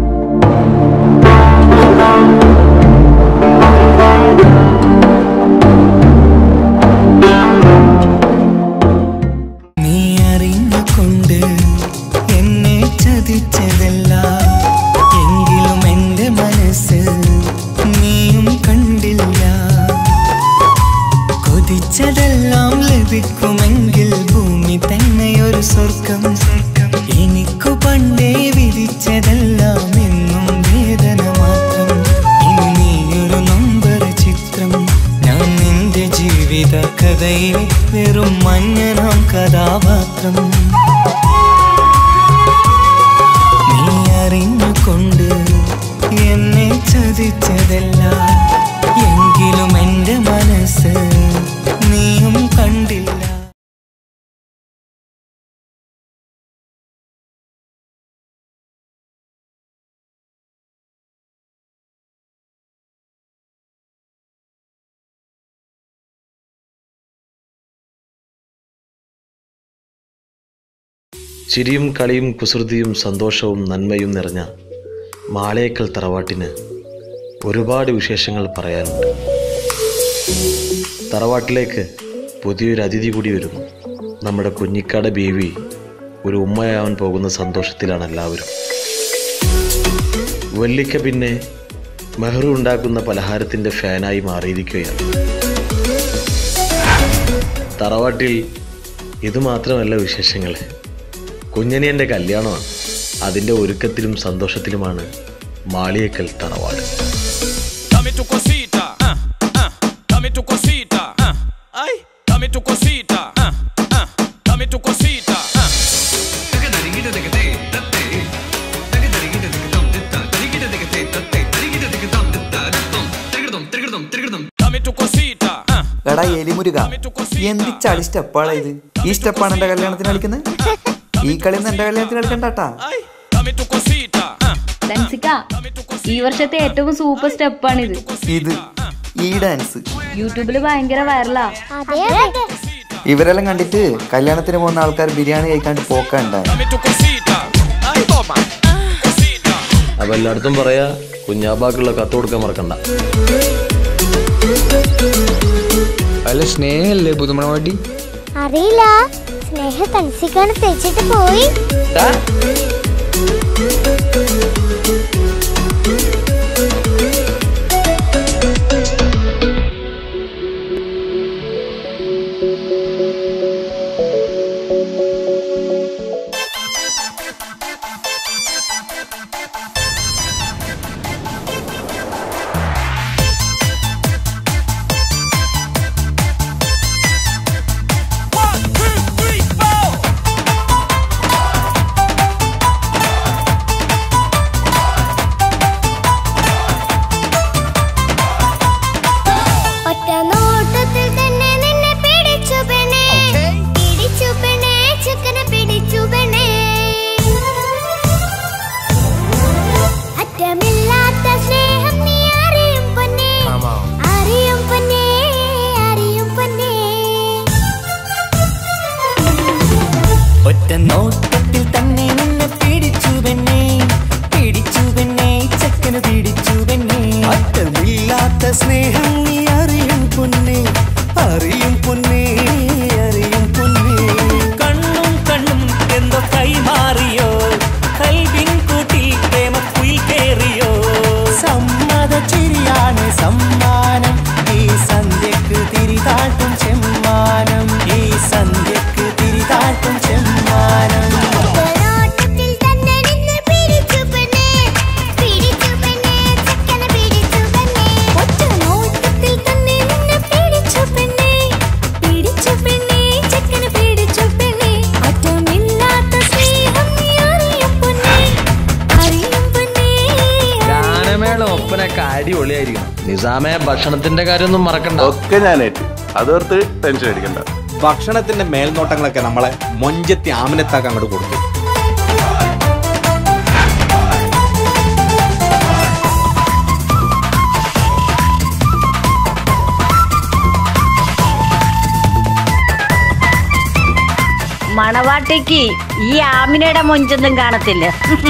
നീ അറിഞ്ഞുകൊണ്ട് എന്നെ ചതിച്ചതല്ല എങ്കിലും എൻ്റെ മനസ്സ് നീയും കണ്ടില്ല കൊതിച്ചതെല്ലാം ലഭിക്കുമെങ്കിൽ ഭൂമി തന്നെ ഒരു സ്വർഗം എനിക്കു പണ്ടേ വിധിച്ചതെല്ലാം എന്നും വേദന മാത്രം ഇനി നീയൊരു നമ്പർ ചിത്രം ഞാൻ നിന്റെ ജീവിത കഥയിൽ വെറും മഞ്ഞനാം കഥാപാത്രം നീ അറിഞ്ഞുകൊണ്ട് എന്നെ ചതിച്ചതല്ല എങ്കിലും എൻ്റെ മനസ്സ് നീയും കണ്ടില്ല ചിരിയും കളിയും കുസൃതിയും സന്തോഷവും നന്മയും നിറഞ്ഞ മാളേക്കൽ തറവാട്ടിന് ഒരുപാട് വിശേഷങ്ങൾ പറയാനുണ്ട് തറവാട്ടിലേക്ക് പുതിയൊരു അതിഥി കൂടി വരുന്നു നമ്മുടെ കുഞ്ഞിക്കാട് ബേബി ഒരു ഉമ്മയാവാൻ പോകുന്ന സന്തോഷത്തിലാണ് എല്ലാവരും വല്ലിക്ക പിന്നെ മെഹ്റു ഉണ്ടാക്കുന്ന പലഹാരത്തിൻ്റെ ഫാനായി മാറിയിരിക്കുകയാണ് തറവാട്ടിൽ ഇത് മാത്രമല്ല വിശേഷങ്ങൾ കുഞ്ഞനിയൻ്റെ കല്യാണമാണ് അതിൻ്റെ ഒരുക്കത്തിലും സന്തോഷത്തിലുമാണ് മാളിയേക്കൽ തറവാട് Dame tu cosita, ah, ah, dame tu cosita, ah, ay, dame tu cosita, ah, ah, dame tu cosita, ah. Dame tu cosita, ah, എടാ എലിമുരുക എന്ത് ചളി സ്റ്റെപ്പാളാ ഇത് ഈ സ്റ്റെപ്പാണ് എന്റെ കല്യാണത്തിന് കളിക്കുന്നത് ഈ കളിയൊന്നും എന്റെ കല്യാണത്തിന് കളിക്കണ്ടാട്ടാ dame tu cosita, ah. ഡൻസിക്ക ഈ വർഷത്തെ ഏറ്റവും സൂപ്പർ സ്റ്റെപ്പാണിത് ഇത് ഈ ഡാൻസ് യൂട്യൂബിൽ ഭയങ്കര വൈറലാ ഇവരെല്ലാം കണ്ടിട്ട് കല്യാണത്തിന് പോകുന്ന ആൾക്കാർ ബിരിയാണി കഴിക്കാണ്ട് പോക്കണ്ടായി അപ്പം എല്ലായിടത്തും പറയാ കുഞ്ഞാബാക്കുള്ള കത്ത് കൊടുക്കാൻ മറക്കണ്ട അല്ല സ്നേഹല്ലേ പുതുമണവാട്ടി അറിയില്ല സ്നേഹ തൻസിക്കാണ് തെച്ചിട്ട് പോയി ഒറ്റ നോട്ടത്തിൽ തന്നെ നിന്നെ പിടിച്ചു പെണ്ണേ പിടിച്ചു പെണ്ണേ ചക്കനെ പിടിച്ചു പെണ്ണേ അറ്റമില്ലാത്ത സ്നേഹം നീ അറിയും പൊന്നേ അറിയും പൊന്നേ അറിയും പൊന്നേ ഒറ്റ നോട്ടത്തിൽ തന്നെ നിന്നെ പിടിച്ചു പെണ്ണേ പിടിച്ചു പെണ്ണേ ചക്കന് പിടിച്ചു പെണ്ണേ അറ്റമില്ലാത്ത സ്നേഹം നീ അറിയും പൊന്നേ അറിയും പൊന്നേ അറിയും പൊന്നേ കണ്ണും കണ്ണും എന്തോ കൈമാറിയോ കൽവിൻ കൂട്ടിൽ പ്രേമക്കുയിൽ കേറിയോ സമ്മത ചിരിയാണ് സമ്മാനം ഈ സന്ധ്യക്ക് തിരിതാട്ടും ചെമ്മാനം ഈ സന്ധ്യക്ക് തിരിതാട്ടും ചെമ്മാനം നോട്ടത്തിൽ തന്നെ നിന്നെ പിടിച്ചു പെണ്ണേ പിടിച്ചു പെണ്ണേ ചക്കനെ പിടിച്ചു പെണ്ണേ ഒറ്റ നോട്ടത്തിൽ തന്നെ നിന്നെ പിടിച്ചു പെണ്ണേ പിടിച്ചു പെണ്ണേ ചക്കനെ പിടിച്ചു പെണ്ണേ അറ്റമില്ലാത്ത സ്നേഹം നീ അറിയും പൊന്നേ അറിയും പൊന്നേ ഗാനമേള ഒപ്പനൊക്കെ അടിപൊളിയായിരിക്കണം നിസാമെ ഭക്ഷണത്തിന്റെ കാര്യമൊന്നും മറക്കണ്ട ഒക്കെ ഞാനേറ്റ് അതോർത്ത് ടെൻഷൻ അടിക്കണ്ട ഭക്ഷണത്തിന്റെ മേൽനോട്ടങ്ങളൊക്കെ നമ്മളെ മൊഞ്ചത്തി ആമിനത്താക്ക് അങ്ങോട്ട് കൊടുത്തു മണവാട്ടിക്ക് ഈ ആമിനയുടെ മൊഞ്ചൊന്നും കാണത്തില്ല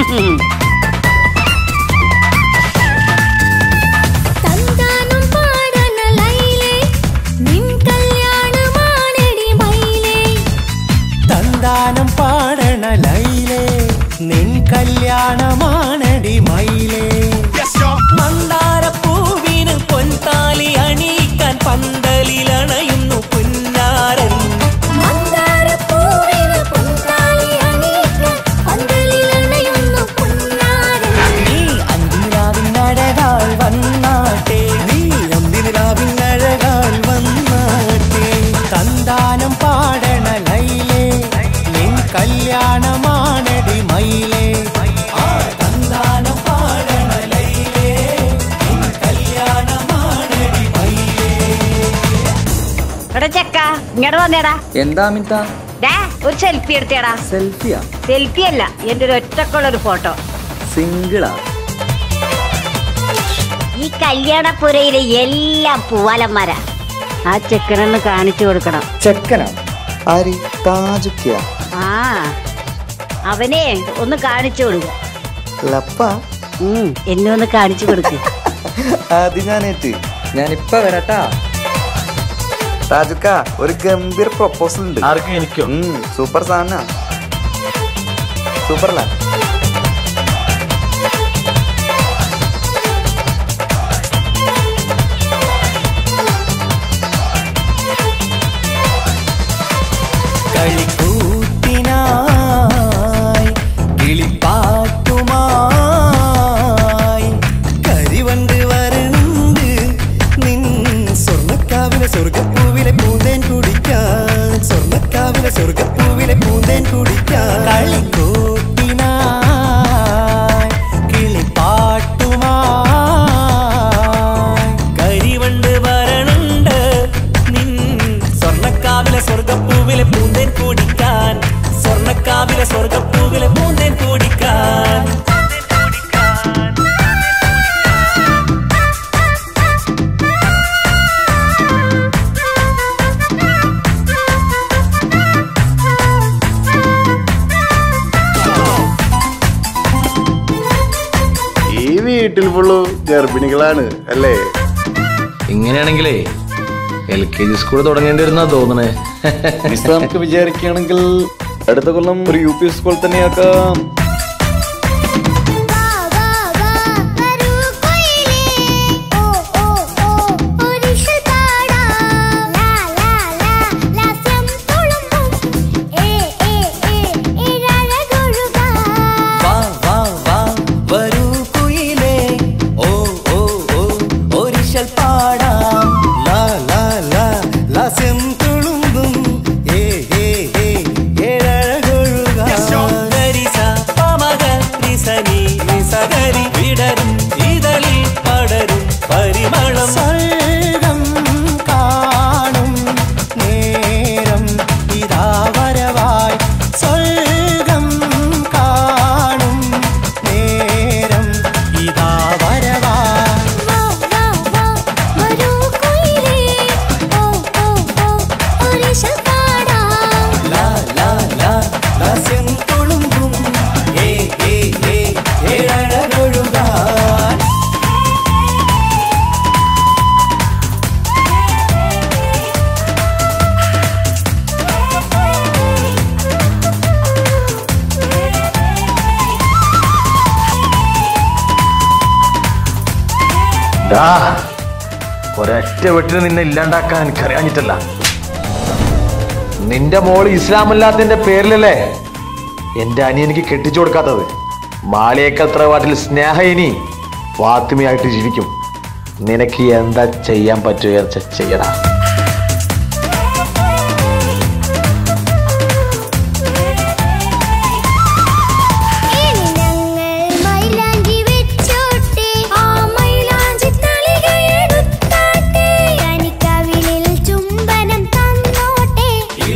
തന്താനം പാടന ലൈലേ നിൻ കല്യാണമാണെടി മൈലേ തന്താനം പാടണ ലൈലേ നിൻ കല്യാണമാണടി മയിലേ മന്ദാരപ്പൂവിന് പൊൻതാലി അണിയിക്കാൻ പന്തലിലണയുന്നു പുന്നാരൻ മന്ദാരപ്പൂവിന് പൊൻതാലി അണിയിക്കാൻ പന്തലിലണയുന്നു പൊന്നാരൻ. നീ അന്തിരാവിനഴകാൾ വന്നാട്ടെ നീ അന്തിരാവിനഴകാൾ വന്നാട്ടെ തന്താനം പാടണ ലൈലേ നിൻ കല്യാണമാണടി മയിലേ ആ തന്താനം പാടണ ലൈലേ നിൻ കല്യാണമാണടി മയിലേ എടാ ചെക്ക ഇങ്ങോട്ട് വന്നേടാ എന്താ അമിത ഡാ ഒരു സെൽഫി എടുത്തേടാ സെൽഫിയാ സെൽഫി അല്ല എന്റെ ഒരു ഒറ്റക്കുള്ള ഒരു ഫോട്ടോ സിംഗിളാ ഈ കല്യാണപ്പുരയിലെ എല്ലാം പൂവാലന്മാരാ ആ ചെക്കനൊന്ന് കാണിച്ചു കൊടുക്കണം ചെക്കനാ ആരി താജുക്കിയ ആ അവനെ ഒന്ന് കാണിച്ചു കൊടുക്ക ലപ്പ എന്നെ ഒന്ന് കാണിച്ചു കൊടുക്ക് അത് ഞാനേറ്റ് ഞാനിപ്പ വരട്ടാ താജുക്ക ഒരു ഗംഭീർ പ്രൊപ്പോസൽ ഉണ്ട് ആർക്കും എനിക്കോ സൂപ്പർ സാധന സൂപ്പറല്ല കളിക്കൂത്തിനായി കിളിപ്പാട്ടുമായി കരിവണ്ട് വരണ്ട് നിൻ സ്വർണ്ണക്കാവിലെ സ്വർഗപ്പൂവിലെ പൂന്തേൻ കുടിക്കാൻ സ്വർണ്ണക്കാവിലെ സ്വർഗപ്പൂവിലെ പൂന്തേൻ കുടിക്കാൻ കളിക്കൂത്തിനായി കിളിപ്പാട്ടുമായി കരിവണ്ട് വരണുണ്ട് നിൻ സ്വർണ്ണക്കാവിലെ സ്വർഗപ്പൂവിലെ പൂന്തേൻ കുടിക്കാൻ സ്വർണ്ണക്കാവിലെ സ്വർഗപ്പൂവിലെ പൂന്തേൻ കുടിക്കാൻ ഈ വീട്ടിൽ ഫുള്ളു ഗർഭിണികളാണ് അല്ലേ ഇങ്ങനെയാണെങ്കിലേ എൽ കെ ജി സ്കൂൾ തുടങ്ങേണ്ടി വരുന്നാ തോന്നണേ മിസ് നമുക്ക് വിചാരിക്കുകയാണെങ്കിൽ അടുത്ത കൊല്ലം ഒരു യു പി സ്കൂൾ തന്നെയാക്കാം ഒരിഷൽ പാടാം ലാ ലാ ലാ ലാസ്യം തുളുമ്പും ഏ ഏ ഏ ഇഴഴകൊഴുകാം വാ വാ വാ വരൂ കുയിലേ ഓ ഓ ഓ ഒരിശൽ പാടാം ലാ ലാ ലാ ലാസ്യം തുളുമ്പും ഏ ഏ ഏ ഏഴഴകൊഴുകാം ഗരിസ പമഗ റിസനി റിസഗരി വിടരും ഇതളിൽ പടരും പരിമളം സ്വർഗം കാണും നേരം ഇതാ വരവായി സ്വർഗം കാണും നേരം ഇതാ വരവായി വരൂ കുയിലേ ഓ ഓ ഓ ഒരിഷൽ പാടാം ലാ ലാ ലാ ലാസ്യം തുളുമ്പും ഏ ഏ ഏ ഏഴഴകൊഴുകാൻ ഡാ ഒരൊറ്റ വെട്ടിന് നിന്നെ ഇല്ലാണ്ടാക്കാൻ എനിക്കറിയാഞ്ഞിട്ടല്ല നിന്റെ മോള് ഇസ്ലാമല്ലാത്തതിന്റെ പേരിലല്ലേ എന്റെ അനിയനിക്ക് കെട്ടിച്ചു കൊടുക്കാത്തത് മാളിയേക്കൽ തറവാട്ടിൽ സ്നേഹയിനി ഫാത്തിമയായിട്ട് ജീവിക്കും നിനക്ക് എന്താ ചെയ്യാൻ പറ്റുക ചെയ്യടാ ഇനി ഞങ്ങൾ മൈലാഞ്ചി വെച്ചോട്ടെ ആ മൈലാഞ്ചി തളിക എടുത്താട്ടെ കനിക്കവിളിൽ ചുംബനം തന്നോട്ടെ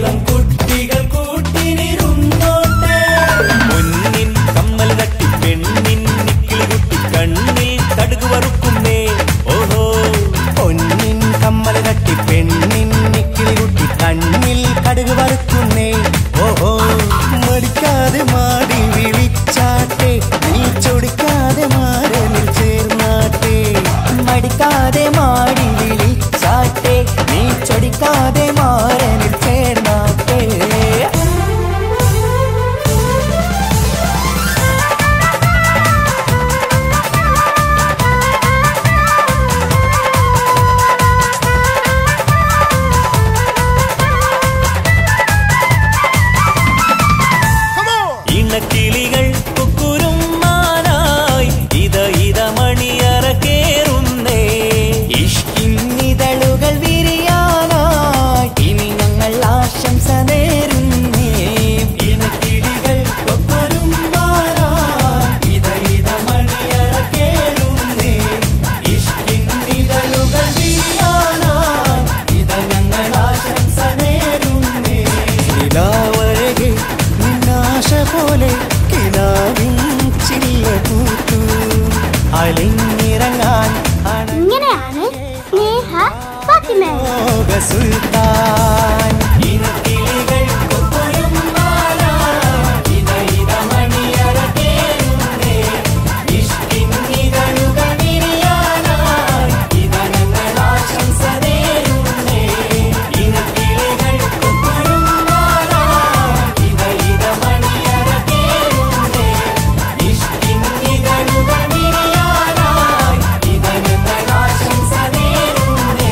സുഖ സുൽത്താൻ ഇനക്കിളികൾക്കൊപ്പരും മാല ഇത ഇത മണിയറ കേറുന്നേ ഇഷ്കിന്നിതളുകൾ വിരിയാനായി ഇത ഞങ്ങൾ ആശംസ നേരുന്നേ ഇനക്കിളികൾക്കൊപ്പരും മാല ഇത ഇത മണിയറ കേറുന്നേ ഇഷ്കിന്നിതളുകൾ വിരിയാനായി ഇത ഞങ്ങൾ ആശംസ നേരുന്നേ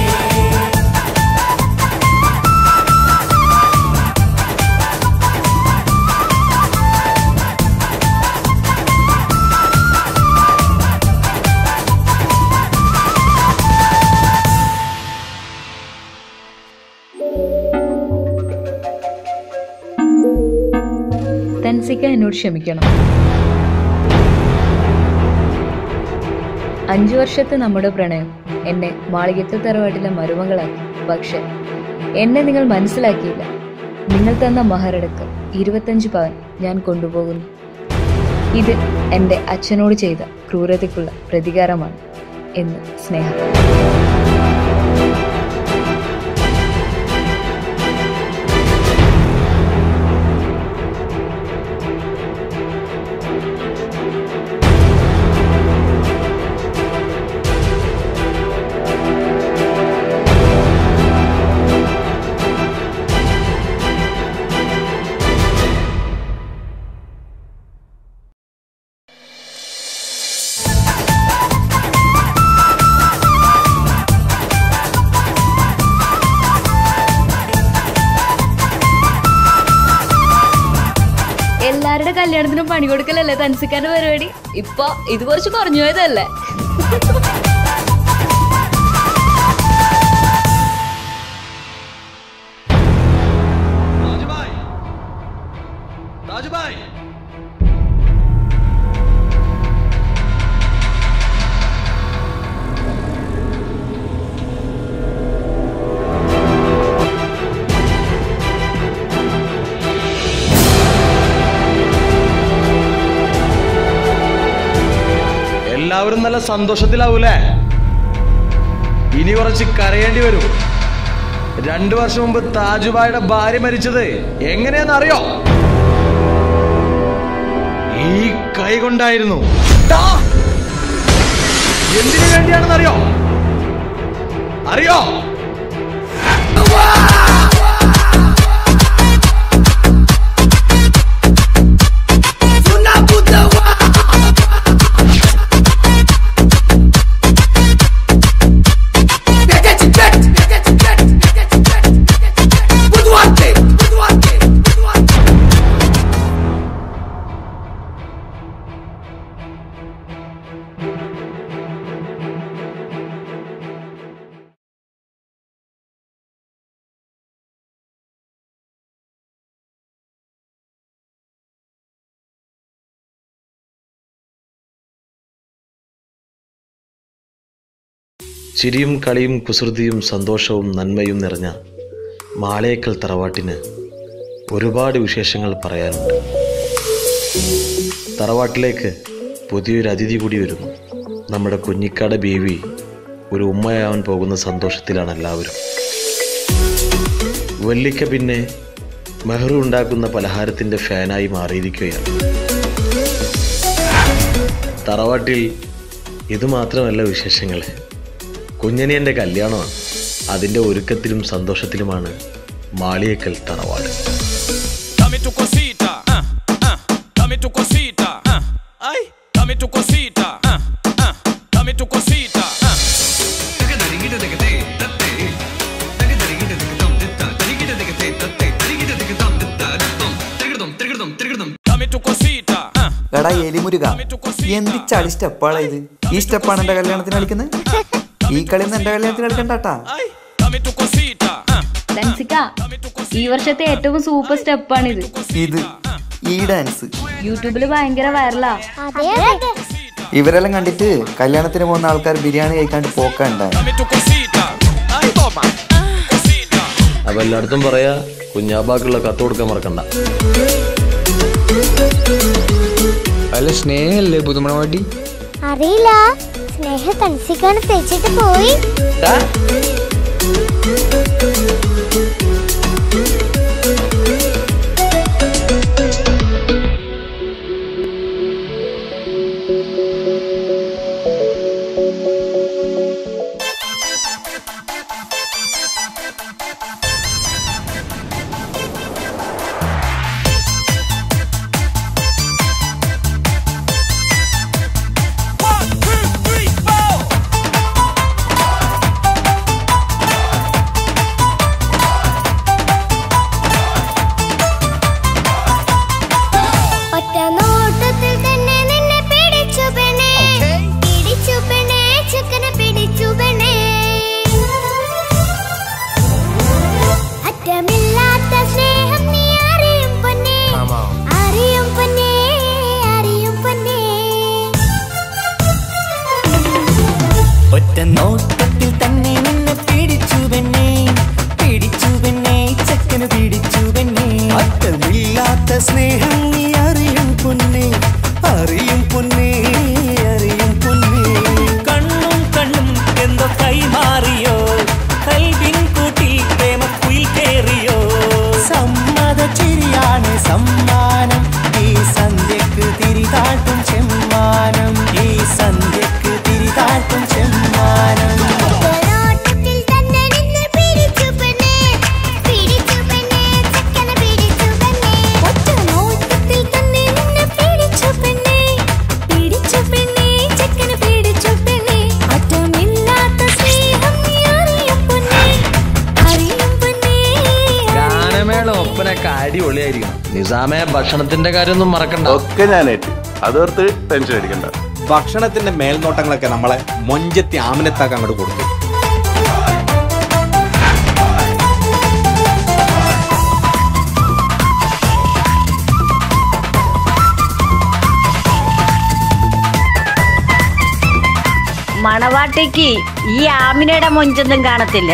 തൻസിക്ക എന്നോട് ക്ഷമിക്കണം അഞ്ചു വർഷത്തെ നമ്മുടെ പ്രണയം എന്നെ മാളികത്തെ തറവാട്ടിലെ മരുമകളാക്കി പക്ഷെ എന്നെ നിങ്ങൾ മനസ്സിലാക്കിയില്ല നിങ്ങൾ തന്ന മഹരടക്കം ഇരുപത്തഞ്ച് പവൻ ഞാൻ കൊണ്ടുപോകുന്നു ഇത് എൻ്റെ അച്ഛനോട് ചെയ്ത ക്രൂരതയ്ക്കുള്ള പ്രതികാരമാണ് എന്ന് സ്നേഹം എല്ലാവരുടെ കല്യാണത്തിനും പണി കൊടുക്കലല്ലേ തൻസിക്കാന്റെ പരിപാടി ഇപ്പൊ ഇത് കുറച്ച് കുറഞ്ഞു പോയതല്ലേ രാജുഭായ് എല്ലാവരും നല്ല സന്തോഷത്തിലാവൂലേ ഇനി കുറച്ച് കരയേണ്ടി വരും രണ്ടു വർഷം മുമ്പ് താജുബായുടെ ഭാര്യ മരിച്ചത് എങ്ങനെയാന്ന് അറിയോ ഈ കൈ കൊണ്ടായിരുന്നു ടാ! എന്തിനു വേണ്ടിയാണെന്ന് അറിയോ അറിയോ ചിരിയും കളിയും കുസൃതിയും സന്തോഷവും നന്മയും നിറഞ്ഞ മാളേക്കൽ തറവാട്ടിന് ഒരുപാട് വിശേഷങ്ങൾ പറയാനുണ്ട് തറവാട്ടിലേക്ക് പുതിയൊരു അതിഥി കൂടി വരുന്നു നമ്മുടെ കുഞ്ഞിക്കാട് ബീവി ഒരു ഉമ്മയാവാൻ പോകുന്ന സന്തോഷത്തിലാണ് എല്ലാവരും വല്ലിക്ക പിന്നെ മെഹ്റു ഉണ്ടാക്കുന്ന പലഹാരത്തിൻ്റെ ഫാനായി മാറിയിരിക്കുകയാണ് തറവാട്ടിൽ ഇത് മാത്രമല്ല വിശേഷങ്ങൾ കുഞ്ഞനിയൻ്റെ കല്യാണമാണ് അതിൻ്റെ ഒരുക്കത്തിലും സന്തോഷത്തിലുമാണ് മാളിയേക്കൽ തറവാട് Dame tu cosita, ah, ah, dame tu cosita, ah, ay, dame tu cosita, ah, ah, dame tu cosita, ah. Dame tu cosita, ah. എടാ എലിമുരുക എന്ത് ചളി സ്റ്റെപ്പാളാ ഇത് ഈ സ്റ്റെപ്പാണ് എന്റെ കല്യാണത്തിന് കളിക്കുന്നത് ഈ കളിയൊന്നും എന്റെ കല്യാണത്തിന് കളിക്കണ്ടാട്ടാ തൻസിക്ക ഈ വർഷത്തെ ഏറ്റവും സൂപ്പർ സ്റ്റെപ്പാണിത് ഇത് ഈ ഡാൻസ് യൂട്യൂബിൽ ഭയങ്കര വൈറലാ ഇവരെല്ലാം കണ്ടിട്ട് കല്യാണത്തിന് പോകുന്ന ആൾക്കാർ ബിരിയാണി കഴിക്കാണ്ട് പോക്കണ്ടായി അപ്പം എല്ലായിടത്തും പറയാ കുഞ്ഞാബാക്കുള്ള കത്ത് കൊടുക്കാൻ മറക്കണ്ട അല്ല സ്നേഹല്ലേ പുതുമണവാട്ടി അറിയില്ല സ്നേഹ തൻസിക്കാണ് തേച്ചിട്ട് പോയി അറ്റമില്ലാത്ത സ്നേഹം നീ അറിയും പൊന്നേ അറിയും പൊന്നേ അറിയും പൊന്നേ കണ്ണും കണ്ണും എന്തോ കൈമാറിയോ കൽവിൻ കൂട്ടിൽ പ്രേമക്കുയിൽ കേറിയോ സമ്മത ചിരിയാണ് സമ്മാനം ഈ സന്ധ്യക്ക് തിരിതാട്ടും ചെമ്മാനം ഈ സന്ധ്യക്ക് തിരിതാട്ടും ചെമ്മാനം ഒരോട്ടത്തിൽ തന്നെ നിന്നെ പിടിച്ചു പെണ്ണേ പിടിച്ചു പെണ്ണേ ചക്കനെ പിടിച്ചു പെണ്ണേ ഒറ്റ നോട്ടത്തിൽ തന്നെ നിന്നെ പിടിച്ചു പെണ്ണേ പിടിച്ചു പെണ്ണേ ചക്കനെ പിടിച്ചു പെണ്ണേ അറ്റമില്ലാത്ത സ്നേഹം നീ അറിയും പൊന്നേ അറിയും പൊന്നേ ഗാനമേള ഒപ്പനൊക്കെ അടിപൊളിയായിരിക്കണം നിസാമെ ഭക്ഷണത്തിന്റെ കാര്യമൊന്നും മറക്കണ്ട ഒക്കെ ഞാനേറ്റ് അതോർത്ത് ടെൻഷൻ അടിക്കണ്ട ഭക്ഷണത്തിന്റെ മേൽനോട്ടങ്ങളൊക്കെ നമ്മളെ മൊഞ്ചത്തി ആമിനത്താക്ക് അങ്ങോട്ട് കൊടുത്തു മണവാട്ടിക്ക് ഈ ആമിനയുടെ മൊഞ്ചൊന്നും കാണത്തില്ല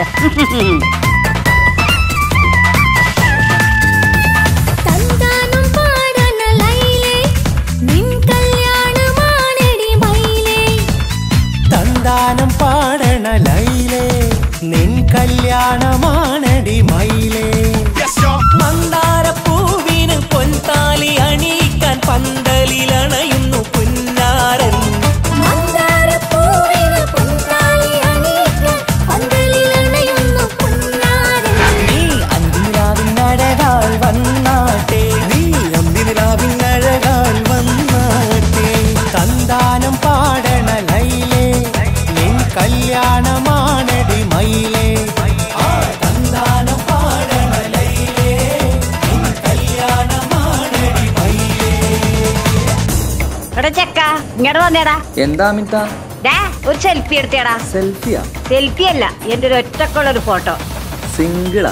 തന്താനം പാടന ലൈലേ നിൻ കല്യാണമാണെടി മൈലേ തന്താനം പാടണ ലൈലേ നിൻ കല്യാണമാണടി മയിലേ മന്ദാരപ്പൂവിന് പൊൻതാലി അണിയിക്കാൻ പന്തലിലണയുന്നു പുന്നാരൻ മന്ദാരപ്പൂവിന് പൊൻതാലി അണിയിക്കാൻ പന്തലിലണയുന്നു പൊന്നാരൻ നീ അന്തിനിലാവിനഴകാൽ വന്നാട്ടെ നീ അന്തിനിലാവിനഴകാൽ വന്നാട്ടെ തന്താനം പാടണ ലൈലേ നിൻ കല്യാണമാണടി മയിലേ ആ തന്താനം പാടണ ലൈലേ നിൻ കല്യാണമാണടി മയിലേ എടാ ചെക്ക ഇങ്ങോട്ട് വന്നേടാ എന്താ അമിത ഡാ ഒരു സെൽഫി എടുത്തേടാ സെൽഫിയാ സെൽഫി അല്ല എന്റെ ഒരു ഒറ്റക്കുള്ള ഒരു ഫോട്ടോ സിംഗിളാ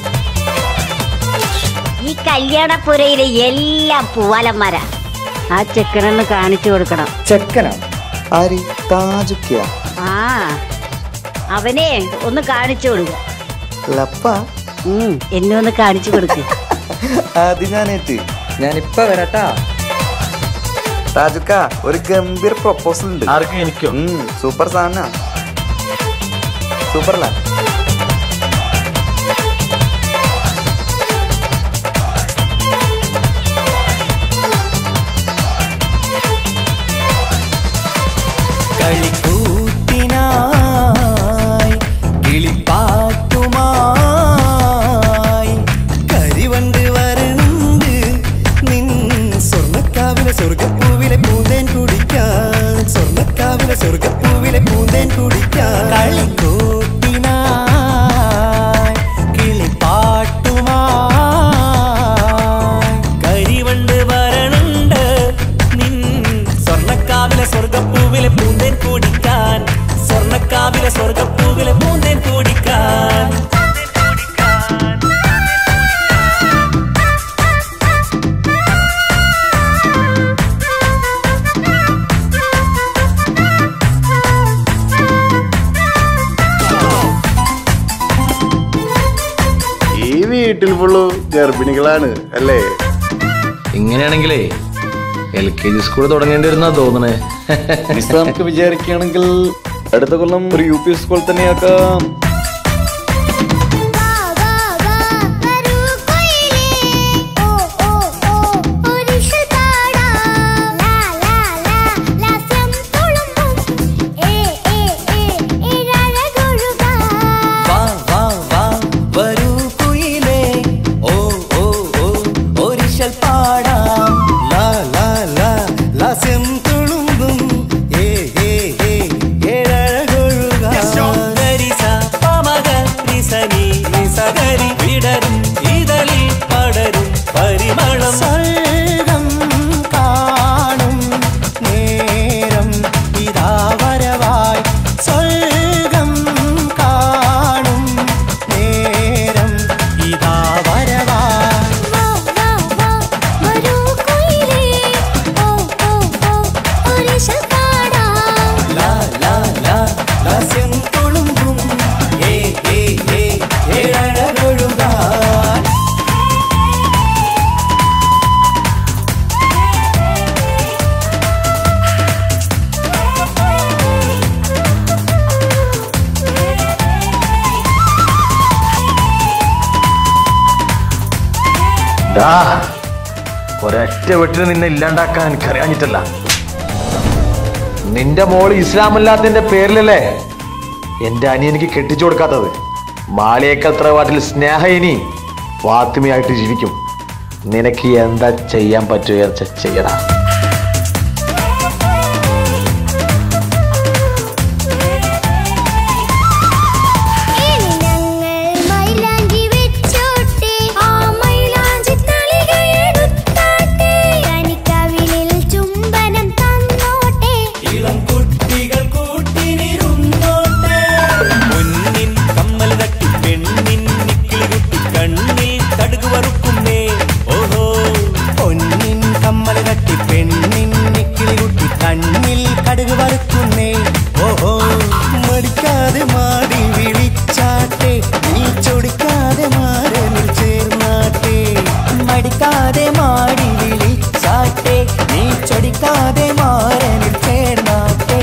ഈ കല്യാണപ്പുരയിലെ എല്ലാം പൂവാലന്മാരാ ആ ചെക്കനൊന്ന് കാണിച്ചു കൊടുക്കണം ചെക്കനാ ആര് താജുക്കിയ ആ അവനെ ഒന്ന് കാണിച്ചു കൊടുക്ക ലപ്പ ഉം, എന്നെ ഒന്ന് കാണിച്ചു കൊടുക്ക് അത് ഞാനേറ്റ് ഞാനിപ്പ വരട്ടാ താജുക്ക ഒരു ഗംഭീർ പ്രൊപ്പോസൽ ഉണ്ട് ആർക്കും എനിക്കോ സൂപ്പർ സാധന സൂപ്പർലാ കളിക്കൂത്തിനായി കിളിപ്പാട്ടുമായി കരിവണ്ട് വരണ്ട് നിൻ സ്വർണ്ണക്കാവിലെ സ്വർഗപ്പൂവിലെ പൂന്തേൻ കുടിക്കാൻ സ്വർണ്ണക്കാവിലെ സ്വർഗപ്പൂവിലെ പൂന്തേൻ കുടിക്കാൻ കളിക്കൂത്തിനായി കിളിപ്പാട്ടുമായി കരിവണ്ട് വരണുണ്ട് നിൻ സ്വർണ്ണക്കാവിലെ സ്വർഗപ്പൂവിലെ പൂന്തേൻ കുടിക്കാൻ സ്വർണ്ണക്കാവിലെ സ്വർഗപ്പൂവിലെ പൂന്തേൻ കുടിക്കാൻ ഈ വീട്ടിൽ ഫുള്ളു ഗർഭിണികളാണ് അല്ലേ ഇങ്ങനെയാണെങ്കിലേ എൽ കെ ജി സ്കൂൾ തുടങ്ങേണ്ടി വരുന്നാ തോന്നണേ നമുക്ക് വിചാരിക്കുകയാണെങ്കിൽ അടുത്ത കൊല്ലം ഒരു യു പി സ്കൂൾ തന്നെയാക്കാം വാ വാ വാ വരൂ കുയിലേ ഓ ഓ ഓ ഒരിശൽ പാടാം ലാ ലാ ലാ ലാസ്യം തുളുമ്പും ഏ ഏ ഏ ഏഴഴകൊഴുകാം ഗരിസ പമഗ നിസനി നിസഗരി വിടരും ഇതളിൽ പടരും പരിമളം സ്വർഗം കാണും നേരം ഇതാ വരവായി സ്വർഗം കാണും നേരം ഇതാ വരവായി ലാ ലാ ലാ ലാസ്യം തുളുമ്പും ഏ ഏ ഏ ഏഴഴകൊഴുകാൻ ഡാ ഒരൊറ്റ വെട്ടിന് നിന്നെ ഇല്ലാണ്ടാക്കാൻ എനിക്കറിയാഞ്ഞിട്ടല്ല നിന്റെ മോള് ഇസ്ലാമല്ലാത്തതിന്റെ പേരിലല്ലേ എന്റെ അനിയനിക്ക് കെട്ടിച്ചു കൊടുക്കാത്തത് മാളിയേക്കൽ തറവാട്ടിൽ സ്നേഹ ഇനി ഫാത്തിമയായിട്ട് ജീവിക്കും നിനക്ക് എന്താ ചെയ്യാൻ പറ്റുക ചെയ്യടാ മൈലാഞ്ചി വെച്ചോട്ടെ ആ മൈലാഞ്ചി തളികയെടുത്താട്ടെ കനിക്കവിളിൽ ചുംബനം തന്നോട്ടെ ഇളം കുട്ടികൾ കൂട്ടിനിരുന്നോട്ടെ പൊന്നിൻ കമ്മൽ തട്ടി പെണ്ണിൻ നിക്കിളി കുട്ടി കണ്ണിൽ കടുക് വറുക്കുന്നേ ഓഹോ പൊന്നിൻ കമ്മൽ തട്ടി പെണ്ണിൻ നിക്കിളി കുട്ടി കണ്ണിൽ കടുക് വറുക്കുന്നേ ഓഹോ മടിക്കാതെ മാടി വിളിച്ചാട്ടെ നീ ചൊടിക്കാതെ മാറനിൽ ചേർന്നാട്ടെ മടിക്കാതെ മാടി വിളിച്ചാട്ടെ നീ ചൊടിക്കാതെ മാറനിൽ ചേർന്നാട്ടെ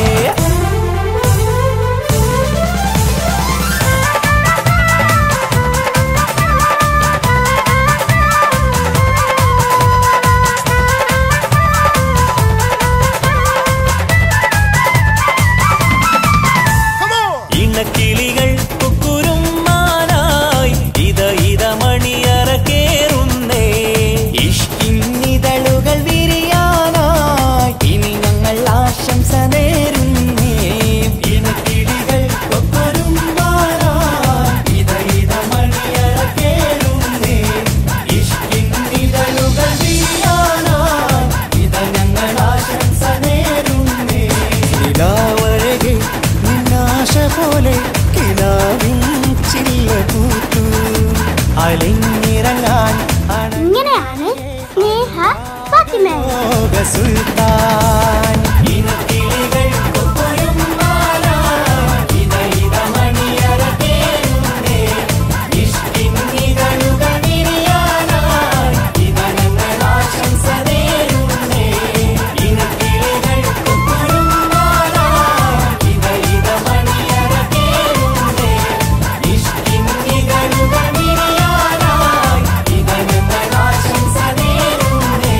ഇണക്കിളികൾ കുക്കുരുമാനായി ഇത ഇത മണിയറ കേറുന്നേ ഇഷ്കിന്നിതളുകൾ വിരിയാനായി ഇനി ഞങ്ങൾ ആശംസ നേരുന്നേ ഇണക്കിളികൾ കൊക്കുരുമാനായി ഇത ഇത മണിയറ കേറുന്നേ ഇഷ്കിന്നിതളുകൾ വിരിയാനായി ഇത ഞങ്ങൾ ആശംസ നേരുന്നേ നിലാവഴകെ നിന്നാശ പോലെ കിനാവിൻ ചില്ല കൂത്തു അലിഞ്ഞിറങ്ങാൻ ഇങ്ങനെയാണ് സ്നേഹ ഫാത്തിമ അണോക സുൽത്താൻ ഇനക്കിളികൾ കൊക്കൊരും മാലാ, ഇത ഇത മണിയറ കേറുന്നേ. ഇഷ്കിന്നിതളുകൾ വിരിയാനായി, ഇത ഞങ്ങൾ ആശംസ നേരുന്നേ. ഇനക്കിളികൾ കൊക്കൊരും മാലാ, ഇത ഇത മണിയറ കേറുന്നേ. ഇഷ്കിന്നിതളുകൾ വിരിയാനായി, ഇത ഞങ്ങൾ ആശംസ നേരുന്നേ.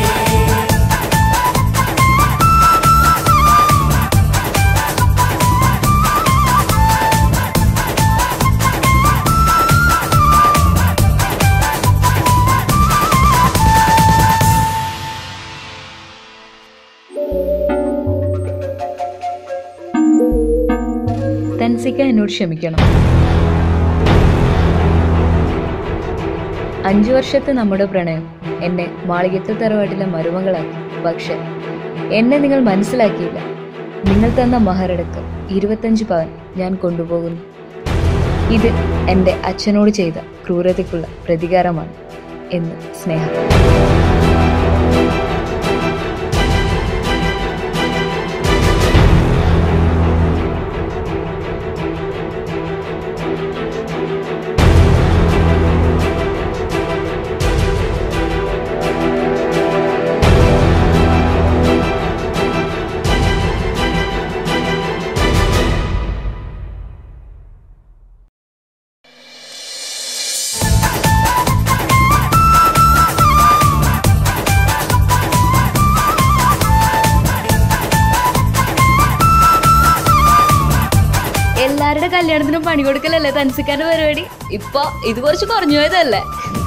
തൻസിക്ക എന്നോട് ക്ഷമിക്കണം അഞ്ചു വർഷത്തെ നമ്മുടെ പ്രണയം എന്നെ മാളികത്തിൽ തറവാട്ടിലെ മരുമകളാക്കി പക്ഷെ എന്നെ നിങ്ങൾ മനസ്സിലാക്കിയില്ല നിങ്ങൾ തന്ന മഹറടക്കം ഇരുപത്തഞ്ച് പവൻ ഞാൻ കൊണ്ടുപോകുന്നു ഇത് എൻ്റെ അച്ഛനോട് ചെയ്ത ക്രൂരതയ്ക്കുള്ള പ്രതികാരമാണ് എന്ന് സ്നേഹം എല്ലാവരുടെ കല്യാണത്തിനും പണി കൊടുക്കലല്ലേ തൻസിക്കാന്റെ പരിപാടി ഇപ്പൊ ഇത് കുറച്ച് കുറഞ്ഞു പോയതല്ലേ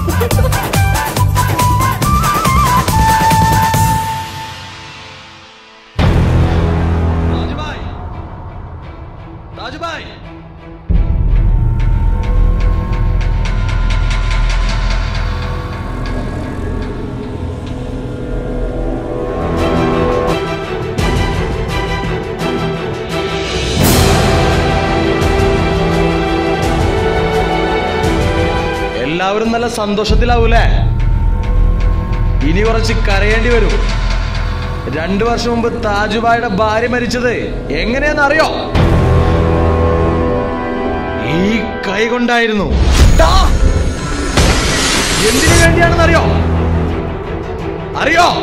താജുഭായ് എല്ലാവരും നല്ല സന്തോഷത്തിലാവൂലേ ഇനി കുറച്ച് കരയേണ്ടി വരും രണ്ടു വർഷം മുമ്പ് താജുബായുടെ ഭാര്യ മരിച്ചത് എങ്ങനെയാന്ന് അറിയോ ഈ കൈ കൊണ്ടായിരുന്നു ടാ! എന്തിനു വേണ്ടിയാണെന്ന് അറിയോ അറിയോ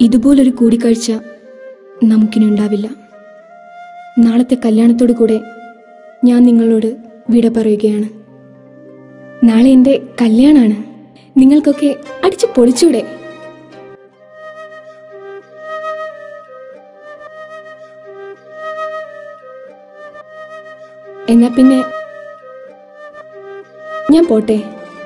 ഇതുപോലൊരു കൂടിക്കാഴ്ച നമുക്കിനി ഉണ്ടാവില്ല നാളത്തെ കല്യാണത്തോടു കൂടെ ഞാൻ നിങ്ങളോട് വിട പറയുകയാണ് നാളെ എൻ്റെ കല്യാണാണ് നിങ്ങൾക്കൊക്കെ അടിച്ചു പൊളിച്ചൂടെ എന്നാ പിന്നെ ഞാൻ പോട്ടെ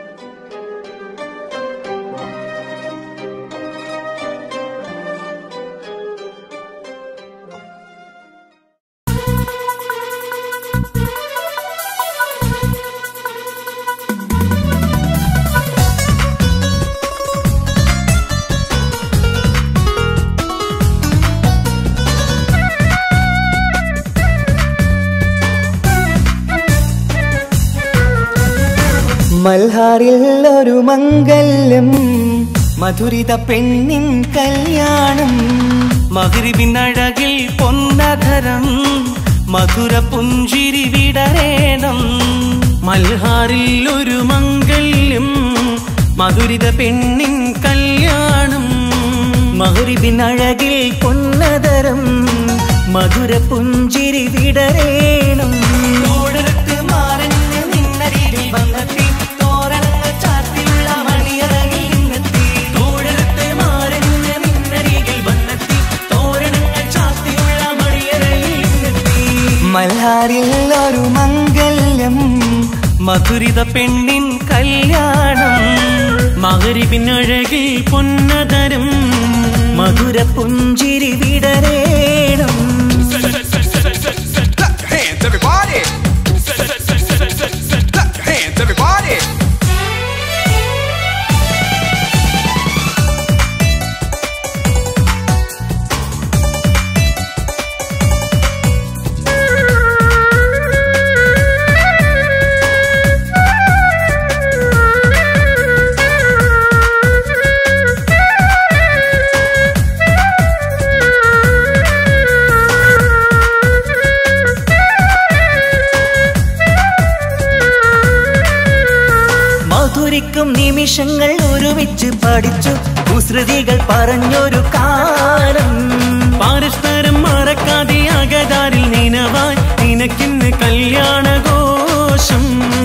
മൽഹാറിൽ ഒരു മംഗല്യം മധുരിത പെണ്ണിൻ കല്യാണം മകരിവിനഴകിൽ പൊന്നധരം മധുര പുഞ്ചിരി വിടരേണം മൽഹാറിൽ ഒരു മംഗല്യം മധുരിത പെണ്ണിൻ കല്യാണം മകരിവിനഴകിൽ പൊന്നതരം മധുര പുഞ്ചിരി വിടരേണം തോടരത്ത് മാറഞ്ഞ് നിന്നരികിൽ വന്നെത്തി തോരണങ്ങൾ ചാർത്തിയുള്ള മണിയറകിൽ നിന്നെത്തി തോടരത്ത് മാറഞ്ഞ് നിന്നരികിൽ വന്നെത്തി തോരണങ്ങൾ ചാർത്തിയുള്ള മണിയറകിൽ നിന്നെത്തി മൽഹാറിൽ ഒരു മംഗല്യം മധുരിത പെണ്ണിൻ കല്യാണം മകരിവിനഴകിൽ പൊന്നതരം മധുര പുഞ്ചിരി വിടരേണം Hands, everybody! Hands, everybody! മധുരിക്കും നിമിഷങ്ങൾ ഒരുമിച്ച് പഠിച്ചു കുസൃതികൾ പറഞ്ഞൊരു കാലം പരസ്പരം മറക്കാതെ അകതാരിൽ നിനവായി നിനക്കിന്ന് കല്യാണഘോഷം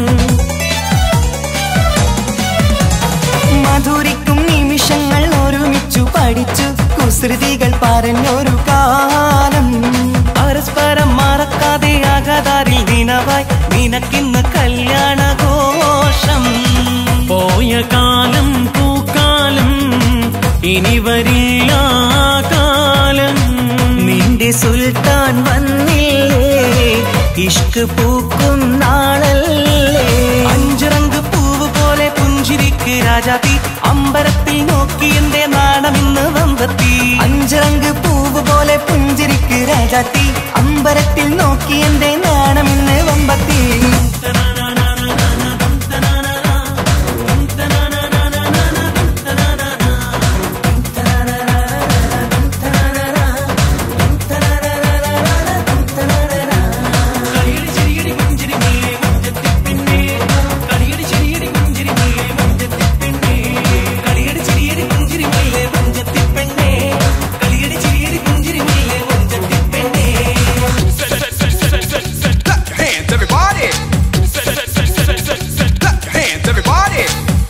മധുരിക്കും നിമിഷങ്ങൾ ഒരുമിച്ചു പഠിച്ചു കുസൃതികൾ പറഞ്ഞൊരു കാലം പരസ്പരം മറക്കാതെ അകതാരിൽ നിനവായി നിനക്കിന്ന് കല്യാണഘോഷം പോയ കാലം പൂക്കാലം ഇനി വരില്ല ആ കാലം നിന്റെ സുൽത്താൻ വന്നില്ലേ ഇഷ്ക് പൂക്കും നാളല്ലേ അഞ്ചിറങ്ക് പൂവ് പോലെ പുഞ്ചിരിക്ക് രാജാത്തി അമ്പരത്തിൽ നോക്കി എന്റെ നാണമിന്ന് വമ്പത്തി അഞ്ചിറങ്ക് പൂവ് പോലെ പുഞ്ചിരിക്ക് രാജാത്തി അമ്പരത്തിൽ നോക്കി എന്റെ നാണമിന്ന് വമ്പത്തി Hands, everybody! Hands, everybody!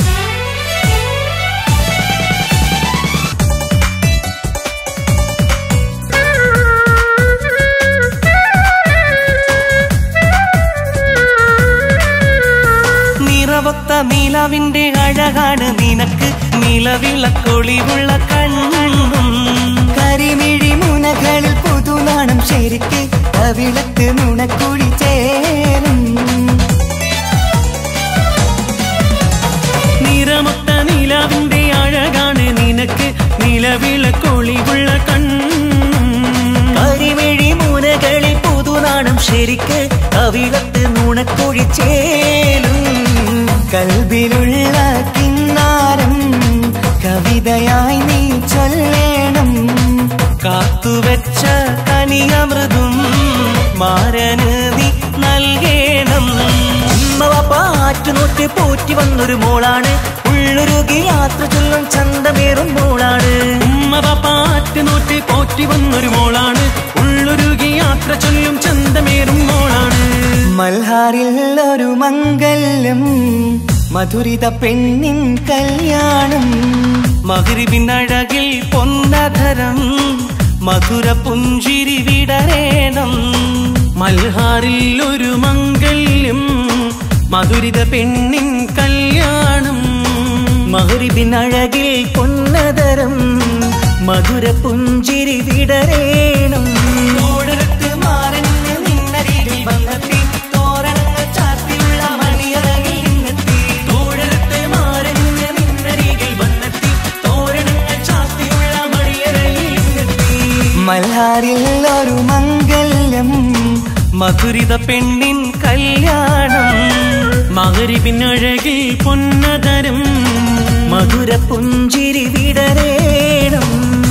നിറവൊത്ത നിലവിന്റെ അഴകാണ് നിനക്ക് നിലവിളക്കൊളിവുള്ള കണ്ണും കരിമിഴി മുനകളിൽ പുതുനാണം ശരിക്ക് കവിളത്ത് നുണക്കുഴി ചേരും നിറമൊത്ത നിലവിന്റെ അഴകാണ് നിനക്ക് നിലവിളക്കൊളിവുള്ള കണ്ണും കരിമിഴി മുനകളിൽ പുതുനാണം ശരിക്ക് കവിളത്ത് നുണക്കുഴി ചേരും കൽബിലുള്ള കിന്നാരം കവിതയായി നീ ചൊല്ലേണം കാത്തുവെച്ച കനിയമൃതും മാരന് നീ നൽകേണം ഉമ്മവ പാറ്റുനോറ്റ് പോറ്റി വന്നൊരു മോളാണ് ഉള്ള ഉള്ളുരുകി യാത്ര ചൊല്ലും ചന്തമേറും മോളാണ് ഉമ്മ പാപ്പാറ്റ് നോറ്റ് പോറ്റി വന്നൊരു മോളാണ് ഉള്ളുരുകി യാത്ര ചൊല്ലും ചന്തമേറും മോളാണ് മൽഹാറിൽ ഒരു മംഗല്യം മധുരിത പെണ്ണിൻ കല്യാണം മകരിവിനഴകിൽ പൊന്നധരം മധുര പുഞ്ചിരി വിടരേണം മൽഹാറിൽ ഒരു മംഗല്യം മധുരിത പെണ്ണിൻ കല്യാണം മകരിവിനഴകിൽ പൊന്നതരം മധുര പുഞ്ചിരി വിടരേണം ഓടരത്ത് മാറഞ്ഞ് നിന്നരികിൽ വന്നെത്തി തോരണങ്ങൾ ചാർത്തിയുള്ള മണിയറകിൽ നിന്നെത്തി തോടരത്ത് മാറഞ്ഞ് നിന്നരികിൽ വന്നെത്തി തോരണങ്ങൾ ചാർത്തിയുള്ള മണിയറകിൽ നിന്നെത്തി മൽഹാരിൽ ഒരു മംഗല്യം മധുരിത പെണ്ണിൻ കല്യാണം മകരിവിനഴകിൽ പൊന്നതരം മധുര പുഞ്ചിരി വിടരേണം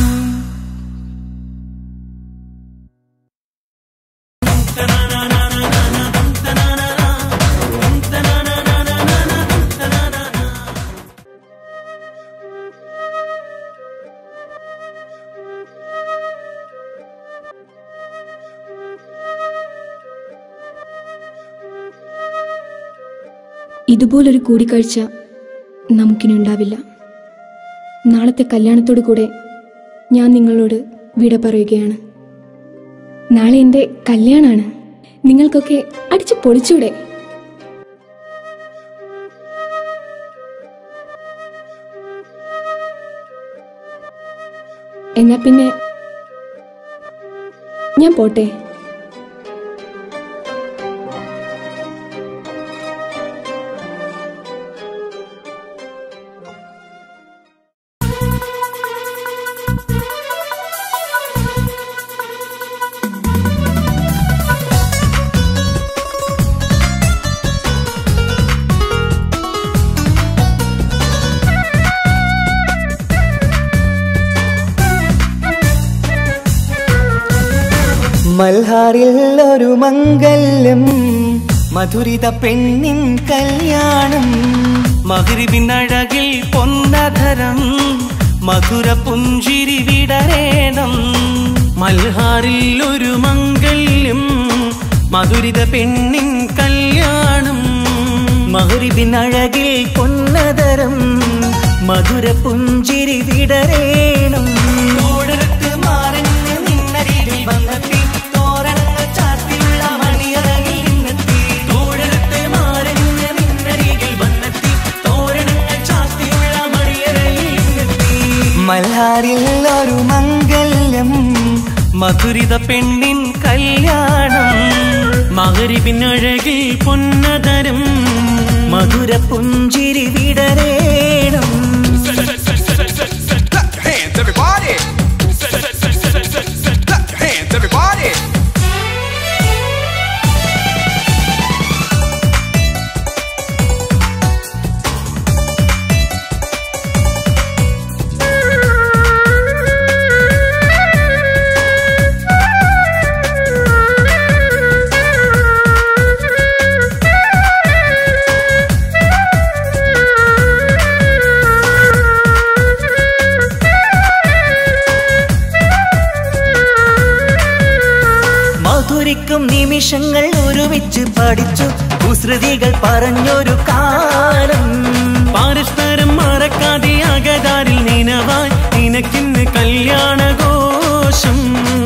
ഇതുപോലൊരു കൂടിക്കാഴ്ച നമുക്കിനി ഉണ്ടാവില്ല നാളത്തെ കല്യാണത്തോടു കൂടെ ഞാൻ നിങ്ങളോട് വിട പറയുകയാണ് നാളെ എൻ്റെ കല്യാണാണ് നിങ്ങൾക്കൊക്കെ അടിച്ചു പൊളിച്ചൂടെ എന്നാ പിന്നെ ഞാൻ പോട്ടെ മൽഹാറിൽ ഒരു മംഗല്യം മധുരിത പെണ്ണിൻ കല്യാണം മകരിവിനഴകിൽ പൊന്നധരം മധുര പുഞ്ചിരി വിടരേണം മൽഹാറിൽ ഒരു മംഗല്യം മധുരിത പെണ്ണിൻ കല്യാണം മകരിവിനഴകിൽ പൊന്നതരം മധുര പുഞ്ചിരി വിടരേണം ഓടരത്ത് മാറഞ്ഞ് നിന്നരികിൽ വന്നെത്തി തോരണങ്ങൾ ചാർത്തിയുള്ള മണിയറകിൽ നിന്നെത്തി ഓടരത്ത് മാറഞ്ഞ് നിന്നരികിൽ വന്നെത്തി തോരണങ്ങൾ ചാർത്തിയുള്ള മണിയറകിൽ നിന്നെത്തി മൽഹാറിൽ ഒരു മംഗല്യം മധുരിത പെണ്ണിൻ കല്യാണം മകരിവിനഴകിൽ പൊന്നതരം മധുര പുഞ്ചിരി വിടരേണം Hands, everybody! Hands, everybody! മധുരിക്കും നിമിഷങ്ങൾ ഒരുമിച്ച് പഠിച്ചു കുസൃതികൾ പറഞ്ഞൊരു കാലം പരസ്പരം മറക്കാതെ അകതാരിൽ നിനവായി നിനക്കിന്ന് കല്യാണഘോഷം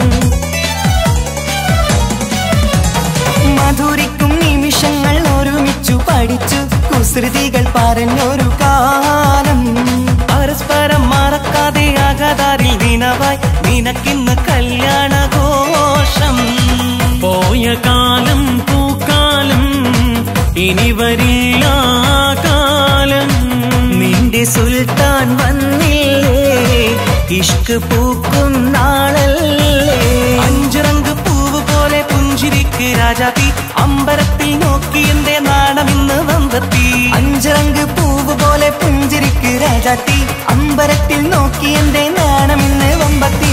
മധുരിക്കും നിമിഷങ്ങൾ ഒരുമിച്ചു പഠിച്ചു കുസൃതികൾ പറഞ്ഞൊരു കാലം പരസ്പരം മറക്കാതെ അകതാരിൽ ദിനവായി നിനക്കിന്ന് കല്യാണഘോഷം പോയ കാലം പൂക്കാലം ഇനി വരില്ല ആ കാലം നിന്റെ സുൽത്താൻ വന്നില്ലേ ഇഷ്ക് പൂക്കും നാളല്ലേ അഞ്ചിറങ്ക് പൂവ് പോലെ പുഞ്ചിരിക്ക് രാജാതി അമ്പരത്തിൽ നോക്കി എന്റെ നാണമിന്ന് വന്നെത്തി അഞ്ചിറങ്ക് പൂവ് പോലെ പുഞ്ചിരിക്ക് രാജാത്തി അമ്പരത്തിൽ നോക്കി എന്റെ നാണമിന്ന് വമ്പത്തി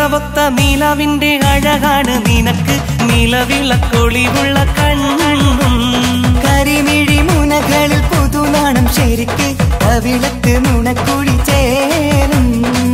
നിറവൊത്ത നീലാവിന്റെ അഴകാണ് നിനക്ക് നിലവിളക്കൊളിവുള്ള കണ്ണും കരിമിഴി മുനകളിൽ പുതുനാണം ശരിക്ക് കവിളത്ത് നുണക്കുഴി ചേരും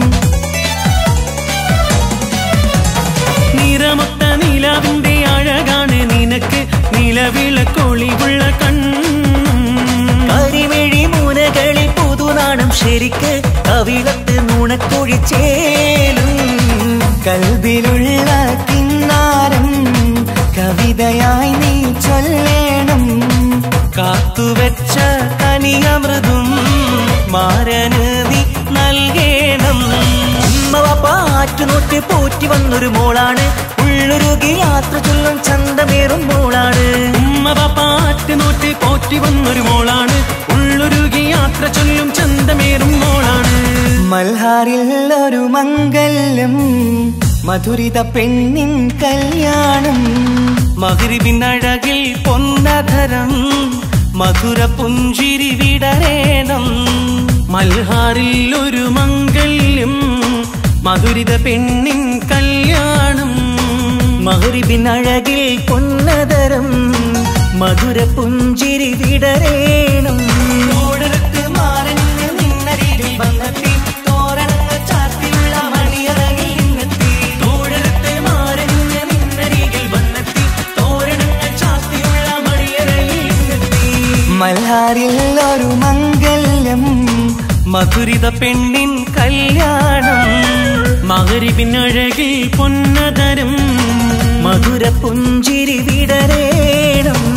നിറമൊത്ത നിലാവിന്റെ അഴകാണ് നിനക്ക് നിലവിളക്കൊളിവുള്ള കണ്ണും കരിമിഴി മുനകളിൽ പുതുനാണം ശരിക്ക് കവിളത്ത് നുണക്കുഴി ചേരും കൽബിലുള്ള കിന്നാരം കവിതയായി നീ ചൊല്ലേണം കാത്തുവെച്ച കനിയമൃതും മാരന് നീ നൽകേണം പാറ്റുനോട്ട് പോറ്റി വന്നൊരു മോളാണ് ഉള്ളൊരുകി യാത്ര ചൊല്ലും ചന്തമേറും മോളാണ് ഉമ്മ പാറ്റ് നോറ്റ് പോറ്റി വന്നൊരു മോളാണ് ഉള്ളൊരുകി യാത്ര ചൊല്ലും ചന്തമേറും മോളാണ് മൽഹാറിൽ ഒരു മംഗല്യം മധുരിത പെണ്ണിൻ കല്യാണം മകരിവിനഴകിൽ പൊന്നധരം മധുര പുഞ്ചിരി വിടരേണം മൽഹാറിൽ ഒരു മംഗല്യം മധുരിത പെണ്ണിൻ കല്യാണം മകരിബിനഴകിൽ പൊന്നതരം മധുര പുഞ്ചിരി വിടരേണം ഓടരത്ത് മാറഞ്ഞ് നിന്നരികിൽ വന്നെത്തി തോരണങ്ങൾ ചാർത്തിയുള്ള മണിയറകിൽ നിന്നെത്തി തോടരത്ത് മാറഞ്ഞ് നിന്നരികിൽ വന്നെത്തി തോരണങ്ങൾ ചാർത്തിയുള്ള മണിയറകിൽ നിന്നെത്തി മൽഹാറിൽ ഒരു മംഗല്യം മധുരിത പെണ്ണിൻ കല്യാണം മകരിവിനഴകിൽ പൊന്നതരം മധുര പുഞ്ചിരി വിടരേണം